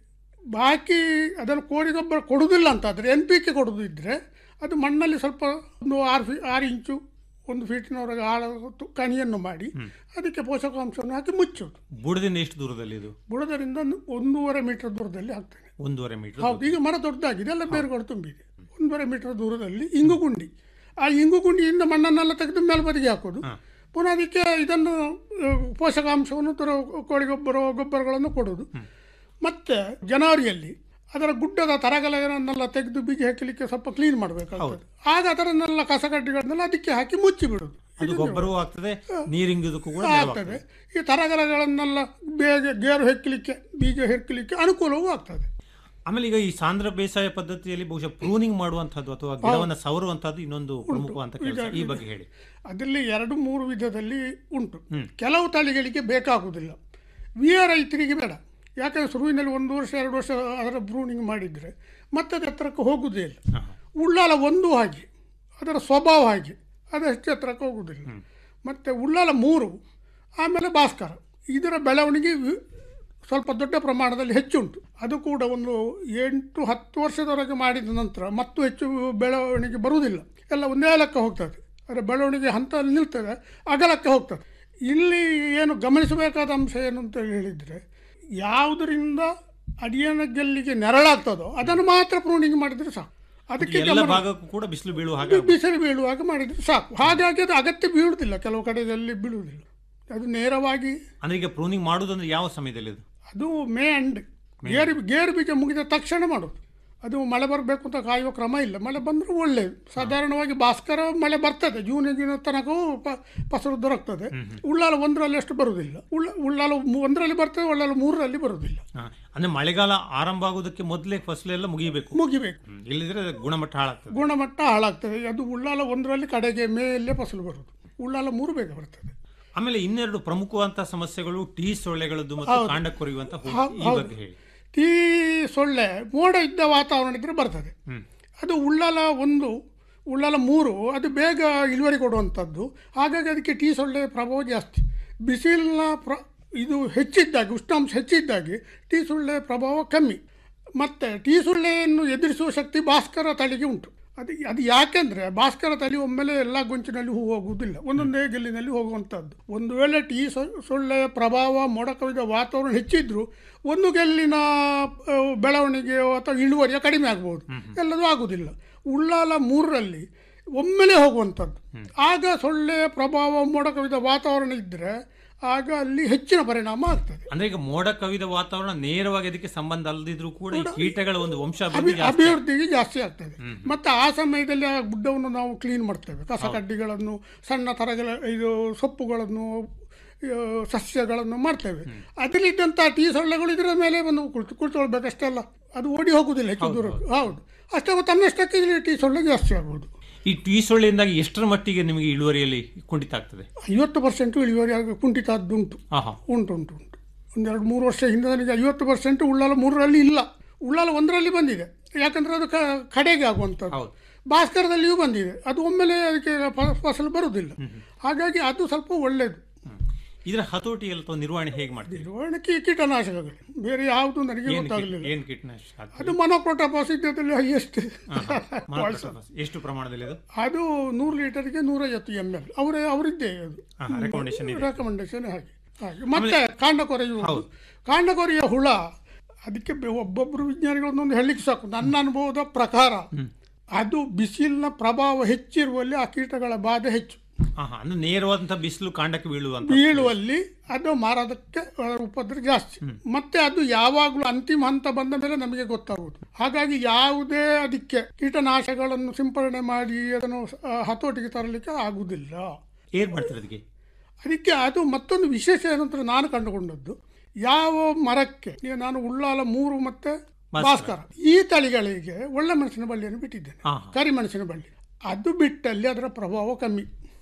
ಬಾಕಿ ಅದನ್ನು ಕೋಳಿ ಗೊಬ್ಬರ ಕೊಡುವುದಿಲ್ಲ ಅಂತಾದರೆ ಎನ್ ಪಿ ಕೆ ಕೊಡೋದು ಇದ್ದರೆ ಅದು ಮಣ್ಣಲ್ಲಿ ಸ್ವಲ್ಪ ಒಂದು ಆರು ಫೀ ಆರು ಇಂಚು ಒಂದು ಫೀಟಿನವರೆಗೆ ಆಳ ತು- ಕಣಿಯನ್ನು ಮಾಡಿ ಅದಕ್ಕೆ ಪೋಷಕಾಂಶವನ್ನು ಹಾಕಿ ಮುಚ್ಚೋದು ಬುಡದಿಂದ ಎಷ್ಟು ದೂರದಲ್ಲಿ ಇದು ಬುಡದರಿಂದ ಒಂದು ಒಂದೂವರೆ ಮೀಟರ್ ದೂರದಲ್ಲಿ ಹಾಕ್ತೇನೆ ಒಂದೂವರೆ ಮೀಟರ್ ಹೌದು ಈಗ ಮರ ದೊಡ್ಡದಾಗಿದೆ ಎಲ್ಲ ಬೇರುಗಳು ತುಂಬಿದೆ ಒಂದೂವರೆ ಮೀಟರ್ ದೂರದಲ್ಲಿ ಇಂಗು ಗುಂಡಿ ಆ ಇಂಗು ಗುಂಡಿಯಿಂದ ಮಣ್ಣನ್ನೆಲ್ಲ ತೆಗೆದು ಮೇಲ್ಬದಿಗೆ ಹಾಕೋದು ಪುನಃ ಅದಕ್ಕೆ ಇದನ್ನು ಆ, ಪೋಷಕಾಂಶವನ್ನು ತರ ಕೋಳಿ ಗೊಬ್ಬರ ಗೊಬ್ಬರಗಳನ್ನು ಕೊಡೋದು ಮತ್ತೆ ಜನವರಿಯಲ್ಲಿ ಅದರ ಗುಡ್ಡದ ತರಗಲೆಗಳನ್ನೆಲ್ಲ ತೆಗೆದು ಬೀಜ ಹಾಕಲಿಕ್ಕೆ ಸ್ವಲ್ಪ ಕ್ಲೀನ್ ಮಾಡಬೇಕಾಗ್ತದೆ ಆಗ ಅದರನ್ನೆಲ್ಲ ಕಸಗಡ್ಡಿಗಳನ್ನೆಲ್ಲ ಅದಕ್ಕೆ ಹಾಕಿ ಮುಚ್ಚಿ ಬಿಡೋದು ಅದು ಗೊಬ್ಬರವೂ ಆಗ್ತದೆ ನೀರಿಂಗುದಕ್ಕೂ ಕೂಡ ಆಗ್ತದೆ ಈ ತರಗಲೆಗಳನ್ನೆಲ್ಲ ಬೇಗ ಗೇರು ಹೆಕ್ಕಲಿಕ್ಕೆ ಬೀಜ ಹೆಕ್ಕಲಿಕ್ಕೆ ಅನುಕೂಲವೂ ಆಗ್ತದೆ ಆಮೇಲೆ ಈಗ ಈ ಸಾಂದ್ರ ಬೇಸಾಯ ಪದ್ಧತಿಯಲ್ಲಿ ಬಹುಶಃ ಪ್ರೂನಿಂಗ್ ಮಾಡುವಂತಹದ್ದು ಅಥವಾ ಗಿಡವನ್ನ ಸವರುವಂತಹದ್ದು ಇನ್ನೊಂದು ಪ್ರಮುಖವಾದ ಕೆಲಸ ಈ ಬಗ್ಗೆ ಹೇಳಿ ಅದರಲ್ಲಿ ಎರಡು ಮೂರು ವಿಧದಲ್ಲಿ ಉಂಟು ಕೆಲವು ತಳಿಗಳಿಗೆ ಬೇಕಾಗುವುದಿಲ್ಲ ವಿಯ ರೈತರಿಗೆ ಬೇಡ ಯಾಕಂದ್ರೆ ಶುರುವಿನಲ್ಲಿ ಒಂದು ವರ್ಷ ಎರಡು ವರ್ಷ ಅದರ ಬ್ರೂನಿಂಗ್ ಮಾಡಿದರೆ ಮತ್ತೆ ಅದು ಎತ್ತರಕ್ಕೆ ಹೋಗುವುದೇ ಇಲ್ಲ ಉಳ್ಳಾಲ ಒಂದು ಹಾಗೆ ಅದರ ಸ್ವಭಾವ ಹಾಗೆ ಅದಷ್ಟು ಎತ್ತರಕ್ಕೆ ಹೋಗುವುದಿಲ್ಲ ಮತ್ತು ಉಳ್ಳಾಲ ಮೂರು ಆಮೇಲೆ ಭಾಸ್ಕರ ಇದರ ಬೆಳವಣಿಗೆ ವಿ- ಸ್ವಲ್ಪ ದೊಡ್ಡ ಪ್ರಮಾಣದಲ್ಲಿ ಹೆಚ್ಚುಂಟು ಅದು ಕೂಡ ಒಂದು ಎಂಟು ಹತ್ತು ವರ್ಷದವರೆಗೆ ಮಾಡಿದ ನಂತರ ಮತ್ತು ಹೆಚ್ಚು ಬೆಳವಣಿಗೆ ಬರುವುದಿಲ್ಲ ಎಲ್ಲ ಒಂದೇ ಲೆಕ್ಕ ಹೋಗ್ತದೆ ಅದರ ಬೆಳವಣಿಗೆ ಹಂತದಲ್ಲಿ ನಿಲ್ತದೆ ಅಗಲಕ್ಕೆ ಹೋಗ್ತದೆ ಇಲ್ಲಿ ಏನು ಗಮನಿಸಬೇಕಾದ ಅಂಶ ಏನು ಅಂತ ಹೇಳಿದರೆ ಯಾವುದರಿಂದ ಅಡಿಯನ ಗೆಲ್ಲಿಗೆ ನೆರಳಾಗ್ತದೋ ಅದನ್ನು ಮಾತ್ರ ಪ್ರೂನಿಂಗ್ ಮಾಡಿದರೆ ಸಾಕು ಅದಕ್ಕೆ ಎಲ್ಲ ಗಮನ- ಭಾಗಕ್ಕೂ ಕೂಡ ಬಿಸಿಲು ಬೀಳುವ ಹಾಗೆ ಬಿಸಿಲು ಬೀಳುವಾಗ ಮಾಡಿದರೆ ಸಾಕು ಹಾಗಾಗಿ ಅದು ಅಗತ್ಯ ಬೀಳುವುದಿಲ್ಲ ಕೆಲವು ಕಡೆಯಲ್ಲಿ ಬೀಳುವುದಿಲ್ಲ ಅದು ನೇರವಾಗಿ ಅಂದ್ರೆ ಈಗ ಪ್ರೂನಿಂಗ್ ಮಾಡುದಂದ್ರೆ ಯಾವ ಸಮಯದಲ್ಲಿ ಇದು ಅದು ಮೇ ಎಂಡ್ ಗೇರು ಗೇರು ಬೀಜ ಮುಗಿದ ತಕ್ಷಣ ಮಾಡೋದು ಅದು ಮಳೆ ಬರಬೇಕು ಅಂತ ಕಾಯುವ ಕ್ರಮ ಇಲ್ಲ ಮಳೆ ಬಂದರೂ ಒಳ್ಳೆಯದು ಸಾಧಾರಣವಾಗಿ ಭಾಸ್ಕರ ಮಳೆ ಬರ್ತದೆ ಜೂನಿನ ತನಕವೂ ಪ- ಫಸಲು ದೊರಕ್ತದೆ ಉಳ್ಳಾಲ ಒಂದರಲ್ಲಿ ಅಷ್ಟು ಬರುವುದಿಲ್ಲ ಉಳ್ಳ ಉಳ್ಳಾಲ ಮೂ- ಒಂದರಲ್ಲಿ ಬರ್ತದೆ ಉಳ್ಳಾಲ ಮೂರರಲ್ಲಿ ಬರುವುದಿಲ್ಲ ಹಾ. ಅಂದ್ರೆ ಮಳೆಗಾಲ ಆರಂಭ ಆಗುವುದಕ್ಕೆ ಮೊದಲೇ ಫಸಲೆಲ್ಲ ಮುಗಿಬೇಕು ಮುಗಿಬೇಕು ಹ್ಮ್. ಇಲ್ಲದಿದ್ರೆ ಗುಣಮಟ್ಟ ಹಾಳಾಗ್ತದೆ ಗುಣಮಟ್ಟ ಹಾಳಾಗ್ತದೆ ಅದು ಉಳ್ಳಾಲ ಒಂದರಲ್ಲಿ ಕಡೆಗೆ ಮೇಲೆ ಫಸಲು ಬರುವುದು ಉಳ್ಳಾಲ ಮೂರು ಬೇಗ ಬರ್ತದೆ ಆಮೇಲೆ ಇನ್ನೆರಡು ಪ್ರಮುಖವಾದಂತಹ ಸಮಸ್ಯೆಗಳು ಟೀ ಸೊಳ್ಳೆಗಳದ್ದು ಮತ್ತು ಹೌದು. ಕಾಂಡ ಕೊರೆಯುವಂತ ಹುಳು. ಹೌದು, ಈ ಹೌದು. ಬಗ್ಗೆ ಹೇಳಿ ಈ ಸೊಳ್ಳೆ ಮೋಡ ಇದ್ದ ವಾತಾವರಣ ಇದ್ದರೆ ಬರ್ತದೆ ಹ್ಮ್. ಅದು ಉಳ್ಳಾಲ ಒಂದು ಉಳ್ಳಾಲ ಮೂರು ಅದು ಬೇಗ ಇಳುವರಿ ಕೊಡುವಂಥದ್ದು ಹಾಗಾಗಿ ಅದಕ್ಕೆ ಟೀ ಸೊಳ್ಳೆ ಪ್ರಭಾವ ಜಾಸ್ತಿ ಬಿಸಿಲಿನ ಪ್ರ ಇದು ಹೆಚ್ಚಿದ್ದಾಗಿ ಉಷ್ಣಾಂಶ ಹೆಚ್ಚಿದ್ದಾಗಿ ಟೀ ಸೊಳ್ಳೆ ಪ್ರಭಾವ ಕಮ್ಮಿ ಮತ್ತು ಟೀ ಸೊಳ್ಳೆಯನ್ನು ಎದುರಿಸುವ ಶಕ್ತಿ ಭಾಸ್ಕರ ತಳಿಗೆ ಉಂಟು ಅದು ಅದು ಯಾಕೆಂದರೆ ಭಾಸ್ಕರ ತಳಿ ಒಮ್ಮೆಲೆ ಎಲ್ಲ ಗೊಂಚಿನಲ್ಲಿ ಹೂ ಹೋಗುವುದಿಲ್ಲ ಒಂದೊಂದೇ ಗೆಲ್ಲಿನಲ್ಲಿ ಹೋಗುವಂಥದ್ದು ಒಂದು ವೇಳೆ ಟೀ ಸೊ- ಸೊಳ್ಳೆಯ ಪ್ರಭಾವ ಮೋಡ ಕವಿದ ವಾತಾವರಣ ಹೆಚ್ಚಿದ್ರು ಒಂದು ಗೆಲ್ಲಿನ ಆ, ಬೆಳವಣಿಗೆಯೋ ಅಥವಾ ಇಳುವರಿಯೋ ಕಡಿಮೆ ಆಗ್ಬೋದು ಎಲ್ಲದೂ ಆಗುವುದಿಲ್ಲ ಉಳ್ಳಾಲ ಮೂರರಲ್ಲಿ ಒಮ್ಮೆಲೆ ಹೋಗುವಂಥದ್ದು ಆಗ ಸೊಳ್ಳೆಯ ಪ್ರಭಾವ ಮೋಡ ಕವಿದ ವಾತಾವರಣ ಇದ್ದರೆ ಆಗ ಅಲ್ಲಿ ಹೆಚ್ಚಿನ ಪರಿಣಾಮ ಆಗ್ತದೆ ಅಂದ್ರೆ ಈಗ ಮೋಡ ಕವಿದ ವಾತಾವರಣ ನೇರವಾಗಿ ಅದಕ್ಕೆ ಸಂಬಂಧ ಅಲ್ಲದಿದ್ರು ಕೂಡ ಈ ಕೀಟಗಳ ಒಂದು ವಂಶ ಅಭಿ- ಅಭಿವೃದ್ಧಿಗೆ ಜಾಸ್ತಿ ಆಗ್ತದೆ ಮತ್ತೆ ಆ ಸಮಯದಲ್ಲಿ ಆ ಗುಡ್ಡವನ್ನು ನಾವು ಕ್ಲೀನ್ ಮಾಡ್ತೇವೆ ಕಸ ಕಡ್ಡಿಗಳನ್ನು ಸಣ್ಣ ತರಗಳ ಇದು ಸೊಪ್ಪುಗಳನ್ನು ಆ, ಸಸ್ಯಗಳನ್ನು ಮಾಡ್ತೇವೆ ಅದರಲ್ಲಿದ್ದಂಥ ಟೀ ಸೊಳ್ಳೆಗಳು ಇದರ ಮೇಲೆ ಬಂದು ಕುಳಿತು ಕುಳಿತುಕೊಳ್ಬೇಕಷ್ಟೆಲ್ಲ ಅದು ಓಡಿ ಹೋಗುದಿಲ್ಲ ಹೆಚ್ಚು ದೂರ ಹೌದು ಅಷ್ಟೇ ತನ್ನಷ್ಟಕ್ಕೆ ಇಲ್ಲಿ ಟೀ ಸೊಳ್ಳೆ ಜಾಸ್ತಿ ಆಗ್ಬೋದು ಈ ಟೀ ಸೊಳ್ಳೆಯಿಂದಾಗಿ ಎಷ್ಟರ ಮಟ್ಟಿಗೆ ನಿಮಗೆ ಇಳುವರಿಯಲ್ಲಿ ಕುಂಠಿತ ಆಗ್ತದೆ ಐವತ್ತು ಪರ್ಸೆಂಟ್ ಇಳುವರಿ ಆಗ ಕುಂಠಿತ ಆದ್ದುಂಟು ಆಹಾ ಉಂಟು ಉಂಟು ಉಂಟು ಒಂದೆರಡು ಮೂರು ವರ್ಷ ಹಿಂದೆ ನನಗೆ ಐವತ್ತು ಪರ್ಸೆಂಟ್ ಉಳ್ಳಾಲ ಮೂರರಲ್ಲಿ ಇಲ್ಲ ಉಳ್ಳಾಲ ಒಂದರಲ್ಲಿ ಬಂದಿದೆ ಯಾಕಂದ್ರೆ ಅದು ಕ- ಕಡೆಗೆ ಆಗುವಂಥದ್ದು ಹೌದು. ಭಾಸ್ಕರದಲ್ಲಿಯೂ ಬಂದಿದೆ ಅದು ಒಮ್ಮೆಲೆ ಅದಕ್ಕೆ ಫ- ಫಸಲು ಬರುವುದಿಲ್ಲ ಹಾಗಾಗಿ ಅದು ಸ್ವಲ್ಪ ಒಳ್ಳೆಯದು ಇದರ ಹತೋಟಿ ಅಥವಾ ನಿರ್ವಹಣೆ ಹೇಗೆ ಮಾಡ್ತೀರಿ ನಿರ್ವಹಣೆ ಕೀ- ಕೀಟನಾಶಕಗಳು ಬೇರೆ ಯಾವುದು ನನಗೆ ಏನು ಗೊತ್ತಾಗಲಿಲ್ಲ ಏನು ಕೀಟನಾಶಕ ಹಾಕ್ತೀರಿ? ಅದು ಮೊನೋಕ್ರೋಟಾಪಾಸ್ ಇದ್ದದಲ್ಲಿ ಹೈಯೆಸ್ಟ್ ಆಹಾ. ಮಾರಾಟ ಎಷ್ಟು ಪ್ರಮಾಣದಲ್ಲಿ ಅದು ಅದು ನೂರು ಲೀಟರ್ಗೆ ನೂರೈವತ್ತು ಎಮ್ ಎಲ್ ಅವರೇ ಅವರಿದ್ದೇ ಅದು ಆಹಾ, recommendation ಇದೆ. ರೆಕಮೆಂಡೇಶನ್ ಹಾಗೆ ಹಾಗೆ ಮತ್ತೆ ಕಾಂಡ ಕೊರೆಯುವುದು ಕಾಂಡ ಕೊರೆಯ ಹುಳ ಅದಕ್ಕೆ ಬೆ- ಒಬ್ಬೊಬ್ಬರು ವಿಜ್ಞಾನಿಗಳನ್ನೊಂದು ಹೇಳಲಿಕ್ಕೆ ಸಾಕು ನನ್ನ ಅನುಭವದ ಪ್ರಕಾರ ಅದು ಬಿಸಿಲಿನ ಪ್ರಭಾವ ಹೆಚ್ಚಿರುವಲ್ಲಿ ಆ ಕೀಟಗಳ ಬಾಧೆ ಹೆಚ್ಚು ಆಹಾ ಅಂದ್ರೆ ನೇರವಾದಂತಹ ಬಿಸಿಲು ಕಾಂಡಕ್ಕೆ ಬೀಳುವಂತ ಬೀಳುವಲ್ಲಿ ಅದು ಮಾರೋದಕ್ಕೆ ಅದರ ಉಪದ್ರ ಜಾಸ್ತಿ ಮತ್ತೆ ಅದು ಯಾವಾಗಲೂ ಅಂತಿಮ ಹಂತ ಬಂದ ಮೇಲೆ ನಮಗೆ ಗೊತ್ತಾಗುವುದು ಹಾಗಾಗಿ ಯಾವುದೇ ಅದಕ್ಕೆ ಕೀಟನಾಶಕಗಳನ್ನು ಸಿಂಪಡಣೆ ಮಾಡಿ ಅದನ್ನು ಆ, ಹತೋಟಿಗೆ ತರಲಿಕ್ಕೆ ಆಗುವುದಿಲ್ಲ ಏನ್ ಮಾಡ್ತೀರಿ ಅದಕ್ಕೆ ಅದಕ್ಕೆ ಅದು ಮತ್ತೊಂದು ವಿಶೇಷ ಏನಂತ ನಾನು ಕಂಡುಕೊಂಡದ್ದು ಯಾವ ಮರಕ್ಕೆ ಈಗ ನಾನು ಉಳ್ಳಾಲ ಮೂರು ಮತ್ತೆ ಭಾಸ್ಕರ ಈ ತಳಿಗಳಿಗೆ ಒಳ್ಳೆ ಮೆಣಸಿನ ಬಳ್ಳಿಯನ್ನು ಬಿಟ್ಟಿದ್ದೇನೆ ಹಾ. ಕರಿಮೆಣಸಿನ ಬಳ್ಳಿ ಅದು ಬಿಟ್ಟಲ್ಲಿ ಅದರ ಪ್ರಭಾವ ಕಮ್ಮಿ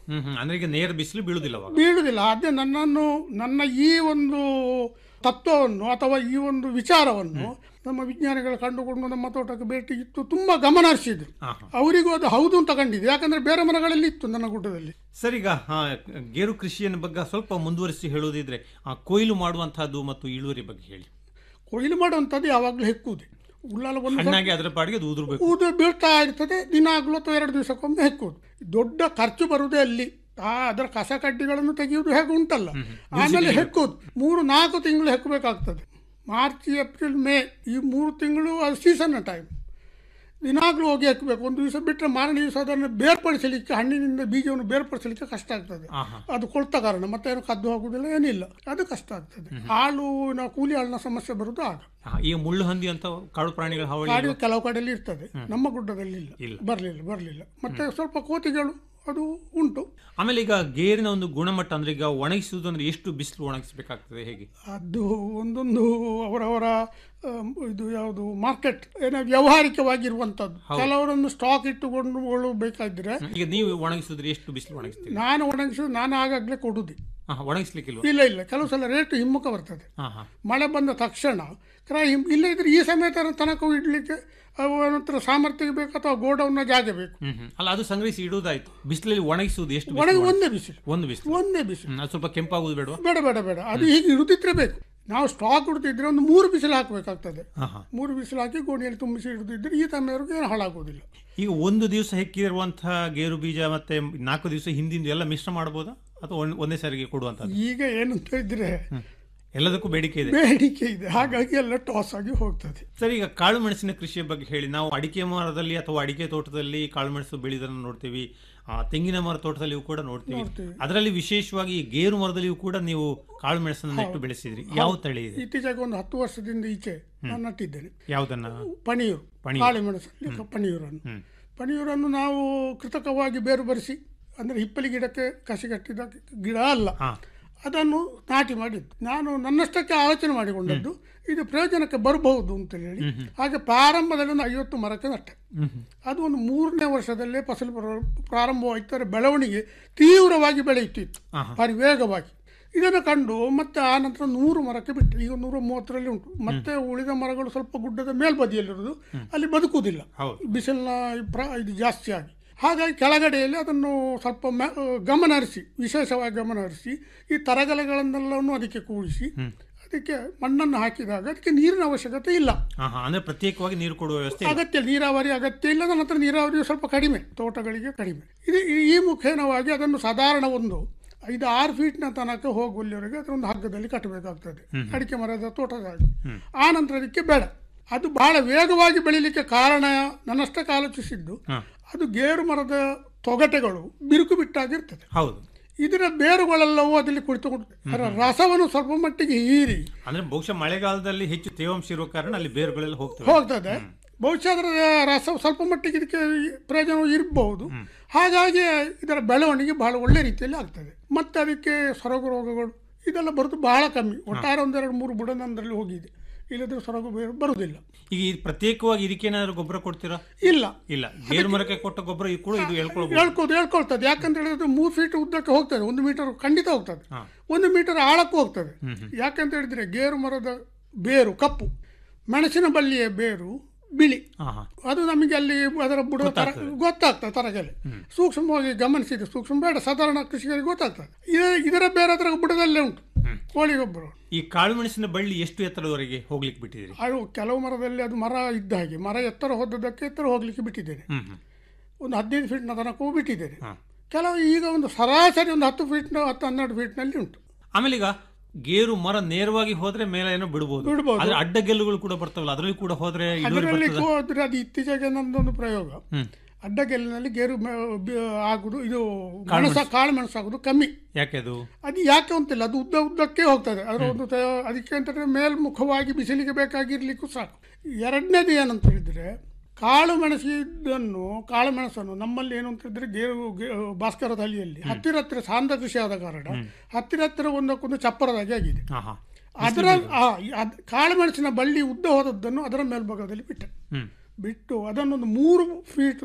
ಹ್ಮ್ ಹ್ಮ್ ಅಂದ್ರೆ ಈಗ ನೇರ ಬಿಸಿಲು ಬೀಳುದಿಲ್ಲ ಅವಾಗ ಬೀಳುವುದಿಲ್ಲ ಅದೇ ನನ್ನನ್ನು ನನ್ನ ಈ ಒಂದು ತತ್ವವನ್ನು ಅಥವಾ ಈ ಒಂದು ವಿಚಾರವನ್ನು ನಮ್ಮ ವಿಜ್ಞಾನಿಗಳು ಕಂಡುಕೊಂಡು ನಮ್ಮ ತೋಟಕ್ಕೆ ಭೇಟಿ ಇತ್ತು ತುಂಬಾ ಗಮನ ಹರಿಸಿದ್ರು ಹಾ, ಹಾ. ಅವರಿಗೂ ಅದು ಹೌದು ಅಂತ ಕಂಡಿದೆ ಯಾಕಂದ್ರೆ ಬೇರೆ ಮರಗಳಲ್ಲಿ ಇತ್ತು ನನ್ನ ಗುಡ್ಡದಲ್ಲಿ ಸರ್ ಈಗ ಆ, ಗೇರು ಕೃಷಿಯ ಬಗ್ಗೆ ಸ್ವಲ್ಪ ಮುಂದುವರಿಸಿ ಹೇಳುವುದಿದ್ರೆ ಆ, ಕೊಯ್ಲು ಮಾಡುವಂತಹದ್ದು ಮತ್ತು ಇಳುವರಿ ಬಗ್ಗೆ ಹೇಳಿ ಕೊಯ್ಲು ಮಾಡುವಂಥದ್ದು ಯಾವಾಗಲೂ ಹೆಕ್ಕುವುದೇ ಉಳ್ಳಾಲ ಒಂದು ಹಣ್ಣಾಗಿ ಅದರ ಪಾಡಿಗೆ ಅದು ಉದುರ್ಬೇಕು ಊದು ಬೀಳ್ತಾ ಇರ್ತದೆ ದಿನಾಗ್ಲೂ ಅಥವಾ ಎರಡು ದಿವಸಕ್ಕೊಮ್ಮೆ ಹೆಕ್ಕುವುದು ದೊಡ್ಡ ಖರ್ಚು ಬರುವುದೇ ಅಲ್ಲಿ ಆ ಅದರ ಕಸ ಕಡ್ಡಿಗಳನ್ನು ತೆಗೆಯುವುದು ಹೇಗೆ ಉಂಟಲ್ಲ ಆಮೇಲೆ ಹೆಕ್ಕುವುದು ಮೂರು ನಾಲ್ಕು ತಿಂಗಳು ಹೆಕ್ಕಬೇಕಾಗ್ತದೆ ಮಾರ್ಚ್ ಏಪ್ರಿಲ್ ಮೇ ಈ ಮೂರು ತಿಂಗಳು ಅದು ಸೀಸನ್ ಟೈಮ್ ದಿನಾಗ್ಲೂ ಹೋಗಿ ಹೆಕ್ಕಬೇಕು ಒಂದು ದಿವಸ ಬಿಟ್ಟರೆ ಮಾರನೇ ದಿವಸ ಅದನ್ನು ಬೇರ್ಪಡಿಸಲಿಕ್ಕೆ ಹಣ್ಣಿನಿಂದ ಬೀಜವನ್ನು ಬೇರ್ಪಡಿಸಲಿಕ್ಕೆ ಕಷ್ಟ ಆಗ್ತದೆ ಆಹಾ. ಅದು ಕೊಳ್ತ ಕಾರಣ ಮತ್ತೆ ಏನು ಕದ್ದು ಹೋಗುದಿಲ್ಲ ಏನಿಲ್ಲ ಅದು ಕಷ್ಟ ಆಗ್ತದೆ ಆಳುನ ಕೂಲಿ ಆಳಿನ ಸಮಸ್ಯೆ ಬರುವುದು ಆಗ ಆ, ಈಗ ಮುಳ್ಳು ಹಂದಿ ಅಂತ ಕಾಡು ಪ್ರಾಣಿಗಳ ಹಾವಳಿ ಕಾಡು ಇಲ್ವಾ? ಕೆಲವು ಕಡೆಯಲ್ಲಿ ಇರ್ತದೆ ನಮ್ಮ ಗುಡ್ಡದಲ್ಲಿ ಇಲ್ಲ ಇಲ್ಲ. ಬರಲಿಲ್ಲ ಬರಲಿಲ್ಲ ಮತ್ತೆ ಸ್ವಲ್ಪ ಕೋತಿಗಳು ಅದು ಉಂಟು ಆಮೇಲೆ ಈಗ ಗೇರಿನ ಒಂದು ಗುಣಮಟ್ಟ ಅಂದ್ರೆ ಈಗ ಒಣಗಿಸುವುದು ಅಂದ್ರೆ ಎಷ್ಟು ಬಿಸಿಲು ಒಣಗಿಸಬೇಕಾಗ್ತದೆ ಹೇಗೆ ಅದು ಒಂದೊಂದು ಅವರವರ ಆಮ್, ಇದು ಯಾವುದು ಮಾರ್ಕೆಟ್ ಏನೋ ವ್ಯಾವಹಾರಿಕವಾಗಿರುವಂಥದ್ದು ಕೆಲವರನ್ನು ಸ್ಟಾಕ್ ಇಟ್ಟುಕೊಂಡು ಬೇಕಾದ್ರೆ ಈಗ ನೀವು ಒಣಗಿಸಿದ್ರೆ ಎಷ್ಟು ಬಿಸಿಲು ಒಣಗಿಸ್ತೀರಿ ನಾನು ಒಣಗಿಸಿ ನಾನು ಆಗಾಗಲೇ ಕೊಡುದು ಹಾ, ಒಣಗಿಸ್ಲಿಕ್ಕಿಲ್ವಾ ಇಲ್ಲ ಇಲ್ಲ ಕೆಲವು ಸಲ ರೇಟ್ ಹಿಮ್ಮುಖ ಬರ್ತದೆ ಹಾ ಹಾ ಮಳೆ ಬಂದ ತಕ್ಷಣ ಕ್ರಯ ಹಿಮ್- ಇಲ್ಲ ಇದ್ರೆ ಈ ಸಮೇತ ತನಕ ಇಡ್ಲಿಕ್ಕೆ ಅವನ ಹತ್ರ ಸಾಮರ್ಥ್ಯ ಬೇಕು ಅಥವಾ ಗೋಡೌನ್ನ ಜಾಗ ಬೇಕು ಹ್ಮ್ ಹ್ಮ್. ಅಲ್ಲ ಅದು ಸಂಗ್ರಹಿಸಿ ಇಡುವುದಾಯ್ತು ಬಿಸಿಲಲ್ಲಿ ಒಣಗಿಸುವುದು ಎಷ್ಟು ಒಣಗಿ ಬಿಸಿಲು ಒಂದೇ ಬಿಸಿಲು ಒಂದು ಬಿಸಿಲು ಒಂದೇ ಬಿಸಿಲು ಹ್ಮ್, ಅದು ಸ್ವಲ್ಪ ಕೆಂಪಾಗುವುದು ಬೇಡವಾ ಬೇಡ ಬೇಡ ಬೇಡ ಅದು ಹೀಗೆ ಇಡುತ್ತಿದ್ರೆ ಬೇಕು ನಾವು ಸ್ಟಾಕ್ ಇಡ್ತಿದ್ರೆ ಒಂದು ಮೂರು ಬಿಸಿಲು ಹಾಕಬೇಕಾಗ್ತದೆ ಹಾ ಹಾ ಮೂರು ಬಿಸಿಲು ಹಾಕಿ ಗೋಣಿಯಲ್ಲಿ ತುಂಬಿಸಿ ಇಡ್ತಿದ್ರೆ ಈ ಸಮಯವರೆಗೂ ಏನು ಹಾಳಾಗೋದಿಲ್ಲ ಈಗ ಒಂದು ದಿವಸ ಹೆಕ್ಕಿರುವಂತಹ ಗೇರು ಬೀಜ ಮತ್ತೆ ನಾಲ್ಕು ದಿವಸ ಹಿಂದಿಂದು ಎಲ್ಲ ಮಿಶ್ರ ಮಾಡಬಹುದಾ ಅಥವಾ ಒಂದ್- ಒಂದೇ ಸಾರಿಗೆ ಕೊಡುವಂತದ್ದು ಈಗ ಏನಂತ ಇದ್ರೆ ಎಲ್ಲದಕ್ಕೂ ಬೇಡಿಕೆ ಇದೆ ಬೇಡಿಕೆ ಇದೆ ಹಾಗಾಗಿ ಎಲ್ಲ ಟಾಸ್ ಆಗಿ ಹೋಗ್ತದೆ ಸರ್ ಈಗ ಕಾಳು ಮೆಣಸಿನ ಕೃಷಿಯ ಬಗ್ಗೆ ಹೇಳಿ ನಾವು ಅಡಿಕೆ ಮರದಲ್ಲಿ ಅಥವಾ ಅಡಿಕೆ ತೋಟದಲ್ಲಿ ಕಾಳು ಮೆಣಸು ಬೆಳೆಯೋದನ್ನು ನೋಡ್ತೀವಿ ಆ, ತೆಂಗಿನ ಮರ ತೋಟದಲ್ಲಿಯೂ ಕೂಡ ನೋಡ್ತೀವಿ ನೋಡ್ತೀವಿ. ಅದರಲ್ಲಿ ವಿಶೇಷವಾಗಿ ಈ ಗೇರು ಮರದಲ್ಲಿಯೂ ಕೂಡ ನೀವು ಕಾಳು ಮೆಣಸನ್ನು ನೆಟ್ಟು ಬೆಳೆಸಿದ್ರಿ ಯಾವ ತಳಿ ಇದೆ ಇತ್ತೀಚೆಗೆ ಒಂದು ಹತ್ತು ವರ್ಷದಿಂದ ಈಚೆ ನಾನು ನಟ್ಟಿದ್ದೇನೆ ಯಾವ್ದನ್ನ ಪಣಿಯೂರು ಪಣಿಯೂರು. ಕಾಳಿ ಮೆಣಸಲ್ಲಿ ಪಣಿಯೂರನ್ನು ಹ್ಮ್. ಪಣಿಯೂರನ್ನು ನಾವು ಕೃತಕವಾಗಿ ಬೇರು ಬರಿಸಿ ಅಂದರೆ ಹಿಪ್ಪಲಿ ಗಿಡಕ್ಕೆ ಕಸಿ ಕಟ್ಟಿದ ಗಿಡ ಅಲ್ಲ ಹಾ ಅದನ್ನು ನಾಟಿ ಮಾಡಿದ್ದು ನಾನು ನನ್ನಷ್ಟಕ್ಕೆ ಆಲೋಚನೆ ಮಾಡಿಕೊಂಡದ್ದು ಇದು ಪ್ರಯೋಜನಕ್ಕೆ ಬರಬಹುದು ಅಂತ ಹೇಳಿ ಹಾಗೆ ಪ್ರಾರಂಭದಲ್ಲಿ ಒಂದು ಐವತ್ತು ಮರಕ್ಕೆ ನಟ್ಟೆ ಹ್ಮ್ ಹ್ಮ್. ಅದು ಒಂದು ಮೂರನೇ ವರ್ಷದಲ್ಲೇ ಫಸಲು ಬರೋ ಪ್ರಾರಂಭವಾಯ್ತಾರೆ ಬೆಳವಣಿಗೆ ತೀವ್ರವಾಗಿ ಬೆಳೆಯುತ್ತಿತ್ತು ಆಹಾ. ಭಾರಿ ವೇಗವಾಗಿ ಇದನ್ನು ಕಂಡು ಮತ್ತೆ ಆ ನಂತರ ನೂರು ಮರಕ್ಕೆ ಬಿಟ್ಟು ಈಗ ನೂರ ಮೂವತ್ತರಲ್ಲಿ ಉಂಟು ಮತ್ತೆ ಉಳಿದ ಮರಗಳು ಸ್ವಲ್ಪ ಗುಡ್ಡದ ಮೇಲ್ಬದಿಯಲ್ಲಿರೋದು ಅಲ್ಲಿ ಬದುಕುವುದಿಲ್ಲ ಹೌದು. ಬಿಸಿಲಿನ ಪ್ರ ಇದು ಜಾಸ್ತಿ ಆಗಿ ಹಾಗಾಗಿ ಕೆಳಗಡೆಯಲ್ಲಿ ಅದನ್ನು ಸ್ವಲ್ಪ ಮ- ಗಮನ ಹರಿಸಿ ವಿಶೇಷವಾಗಿ ಗಮನ ಹರಿಸಿ ಈ ತರಗಲೆಗಳನ್ನೆಲ್ಲವನ್ನು ಅದಕ್ಕೆ ಕೂಡಿಸಿ ಅದಕ್ಕೆ ಮಣ್ಣನ್ನು ಹಾಕಿದಾಗ ಅದಕ್ಕೆ ನೀರಿನ ಅವಶ್ಯಕತೆ ಇಲ್ಲ ಹಾ ಹಾ ಅಂದ್ರೆ ಪ್ರತ್ಯೇಕವಾಗಿ ನೀರು ಕೊಡುವ ವ್ಯವಸ್ಥೆ ಇಲ್ಲ. ಅಗತ್ಯ ನೀರಾವರಿ ಅಗತ್ಯ ಇಲ್ಲ ನನ್ನ ಹತ್ರ ನೀರಾವರಿ ಸ್ವಲ್ಪ ಕಡಿಮೆ ತೋಟಗಳಿಗೆ ಕಡಿಮೆ ಇದು ಈ- ಈ ಮುಖೇನವಾಗಿ ಅದನ್ನು ಸಾಧಾರಣ ಒಂದು ಐದು ಆರು ಫೀಟ್ನ ತನಕ ಹೋಗುವಲ್ಲಿವರೆಗೆ ಅದೊಂದು ಹಗ್ಗದಲ್ಲಿ ಕಟ್ಟಬೇಕಾಗ್ತದೆ ಅಡಿಕೆ ಮರದ ತೋಟದಾಗಿ ಆ ನಂತರ ಅದಕ್ಕೆ ಬೇಡ ಅದು ಬಹಳ ವೇಗವಾಗಿ ಬೆಳೀಲಿಕ್ಕೆ ಕಾರಣ ನನ್ನಷ್ಟಕ್ಕೆ ಆಲೋಚಿಸಿದ್ದು ಹಾ. ಅದು ಗೇರು ಮರದ ತೊಗಟೆಗಳು ಬಿರುಕು ಬಿಟ್ಟಾಗಿರ್ತದೆ ಹೌದು ಇದರ ಬೇರುಗಳೆಲ್ಲವೂ ಅದರಲ್ಲಿ ಕುಳಿತುಕೊಂಡು ಅದರ ರಸವನ್ನು ಸ್ವಲ್ಪ ಮಟ್ಟಿಗೆ ಹೀರಿ ಅಂದ್ರೆ ಬಹುಶಃ ಮಳೆಗಾಲದಲ್ಲಿ ಹೆಚ್ಚು ತೇವಾಂಶ ಇರುವ ಕಾರಣ ಅಲ್ಲಿ ಬೇರುಗಳೆಲ್ಲ ಹೋಗ್ತವೆ ಹೋಗ್ತದೆ ಬಹುಶಃ ಅದರ ರಸ ಸ್ವಲ್ಪ ಮಟ್ಟಿಗೆ ಇದಕ್ಕೆ ಪ್ರಯೋಜನ ಇರಬಹುದು ಹಾಗಾಗಿ ಇದರ ಬೆಳವಣಿಗೆ ಬಹಳ ಒಳ್ಳೆ ರೀತಿಯಲ್ಲಿ ಆಗ್ತದೆ ಮತ್ತೆ ಅದಕ್ಕೆ ಸೊರಗು ರೋಗಗಳು ಇದೆಲ್ಲ ಬರೋದು ಬಹಳ ಕಮ್ಮಿ ಒಟ್ಟಾರೆ ಒಂದೆರಡು ಮೂರು ಬುಡನಂದರಲ್ಲಿ ಹೋಗಿದೆ ಇಲ್ಲದ್ರೆ ಸೊರಗು ಬೇರೆ ಬರುವುದಿಲ್ಲ ಈಗ ಈ ಪ್ರತ್ಯೇಕವಾಗಿ ಇದಕ್ಕೇನಾದ್ರು ಗೊಬ್ಬರ ಕೊಡ್ತೀರಾ ಇಲ್ಲ ಇಲ್ಲ ಗೇರು ಮರಕ್ಕೆ ಕೊಟ್ಟ ಗೊಬ್ಬರ ಇದು ಕೂಡ ಇದು ಹೇಳ್ಕೊಳ್ಬಹುದು ಹೇಳ್ಕೋದು ಹೇಳ್ಕೊಳ್ತದೆ ಯಾಕಂತ ಹೇಳಿದ್ರೆ ಮೂರು ಫೀಟ್ ಉದ್ದಕ್ಕೆ ಹೋಗ್ತದೆ ಒಂದು ಮೀಟರ್ ಖಂಡಿತ ಹೋಗ್ತದೆ ಹಾ. ಒಂದು ಮೀಟರ್ ಆಳಕ್ಕೂ ಹೋಗ್ತದೆ ಯಾಕಂತ ಹೇಳಿದ್ರೆ ಗೇರು ಮರದ ಬೇರು ಕಪ್ಪು ಮೆಣಸಿನ ಬಳ್ಳಿಯ ಬೇರು ಬಿಳಿ ಹಾ ಹಾ ಅದು ನಮಗೆ ಅಲ್ಲಿ ಅದರ ಬುಡ ತರ ಗೊತ್ತಾಗ್ತದೆ ತರಗೆಲೆ ಸೂಕ್ಷ್ಮವಾಗಿ ಗಮನಿಸಿದ್ರೆ ಸೂಕ್ಷ್ಮ ಬೇಡ ಸಾಧಾರಣ ಕೃಷಿಕರಿಗೆ ಗೊತ್ತಾಗ್ತದೆ ಇದ- ಇದರ ಬೇರೆ ಅದರ ಬುಡದಲ್ಲೇ ಉಂಟು ಕೋಳಿ ಗೊಬ್ಬರ ಈ ಕಾಳು ಮೆಣಸಿನ ಬಳ್ಳಿ ಎಷ್ಟು ಎತ್ತರದವರೆಗೆ ಹೋಗ್ಲಿಕ್ಕೆ ಬಿಟ್ಟಿದ್ದೀರಿ ಅದು ಕೆಲವು ಮರದಲ್ಲಿ ಅದು ಮರ ಇದ್ದ ಹಾಗೆ ಮರ ಎತ್ತರ ಹೋದದ್ದಕ್ಕೆ ಎತ್ತರ ಹೋಗ್ಲಿಕ್ಕೆ ಬಿಟ್ಟಿದ್ದೇನೆ ಹ್ಮ್ ಹ್ಮ್ ಒಂದು ಹದಿನೈದು ಫೀಟ್ನ ತನಕವೂ ಬಿಟ್ಟಿದ್ದೇನೆ ಹಾ. ಕೆಲವು ಈಗ ಒಂದು ಸರಾಸರಿ ಒಂದು ಹತ್ತು ಫೀಟ್ನ ಹತ್ತು ಹನ್ನೆರಡು ಫೀಟ್ನಲ್ಲಿ ಉಂಟು ಆಮೇಲೆ ಈಗ ಗೇರು ಮರ ನೇರವಾಗಿ ಹೋದ್ರೆ ಮೇಲೆ ಏನೋ ಬಿಡಬಹುದು ಬಿಡ್ಬೋದು. ಆದ್ರೆ ಅಡ್ಡ ಗೆಲ್ಲುಗಳು ಕೂಡ ಬರ್ತಾವಲ್ಲ ಅದರಲ್ಲಿ ಕೂಡ ಹೋದ್ರೆ ಇಳುವರಿ ಅದರಲ್ಲಿ ಬರ್ತದ ಹೋದ್ರೆ ಅದು ಇತ್ತೀಚೆಗೆ ನನ್ನದೊಂದು ಪ್ರಯೋಗ ಹ್ಮ್ ಅಡ್ಡಗೆಲ್ಲಿನಲ್ಲಿ ಗೇರು ಮೆ- ಬಿ- ಆಗುದು ಇದು ಮೆಣಸ ಕಾಳು ಮೆಣಸು ಆಗುದು ಕಮ್ಮಿ ಯಾಕೆ ಅದು ಅದು ಯಾಕೆ ಅಂತಿಲ್ಲ ಅದು ಉದ್ದ ಉದ್ದಕ್ಕೆ ಹೋಗ್ತದೆ ಅದರ ಒಂದು ತ- ಅದಕ್ಕೆ ಅಂತಂದ್ರೆ ಮೇಲ್ಮುಖವಾಗಿ ಬಿಸಿಲಿಗೆ ಬೇಕಾಗಿರ್ಲಿಕ್ಕೂ ಸಾಕು ಎರಡನೇದು ಏನಂತ ಹೇಳಿದ್ರೆ ಕಾಳು ಮೆಣಸಿದ್ದನ್ನು ಕಾಳು ಮೆಣಸನ್ನು ನಮ್ಮಲ್ಲಿ ಏನು ಅಂತ ಹೇಳಿದ್ರೆ ಗೇರು ಗೆ- ಭಾಸ್ಕರದ ಹಳ್ಳಿಯಲ್ಲಿ ಹತ್ತಿರ ಹತ್ತಿರ ಸಾಂದ್ರ ಕೃಷಿ ಆದ ಕಾರಣ ಹತ್ತಿರ ಹತ್ತಿರ ಒಂದಕ್ಕೊಂದು ಚಪ್ಪರದಾಗಿ ಆಗಿದೆ ಹಾ ಹಾ ಅದರ ಆ, ಅದ್- ಕಾಳು ಮೆಣಸಿನ ಬಳ್ಳಿ ಉದ್ದ ಹೋದದ್ದನ್ನು ಅದರ ಮೇಲ್ಭಾಗದಲ್ಲಿ ಬಿಟ್ಟೆ ಹ್ಮ್ ಬಿಟ್ಟು ಅದನ್ನೊಂದು ಮೂರು ಫೀಟ್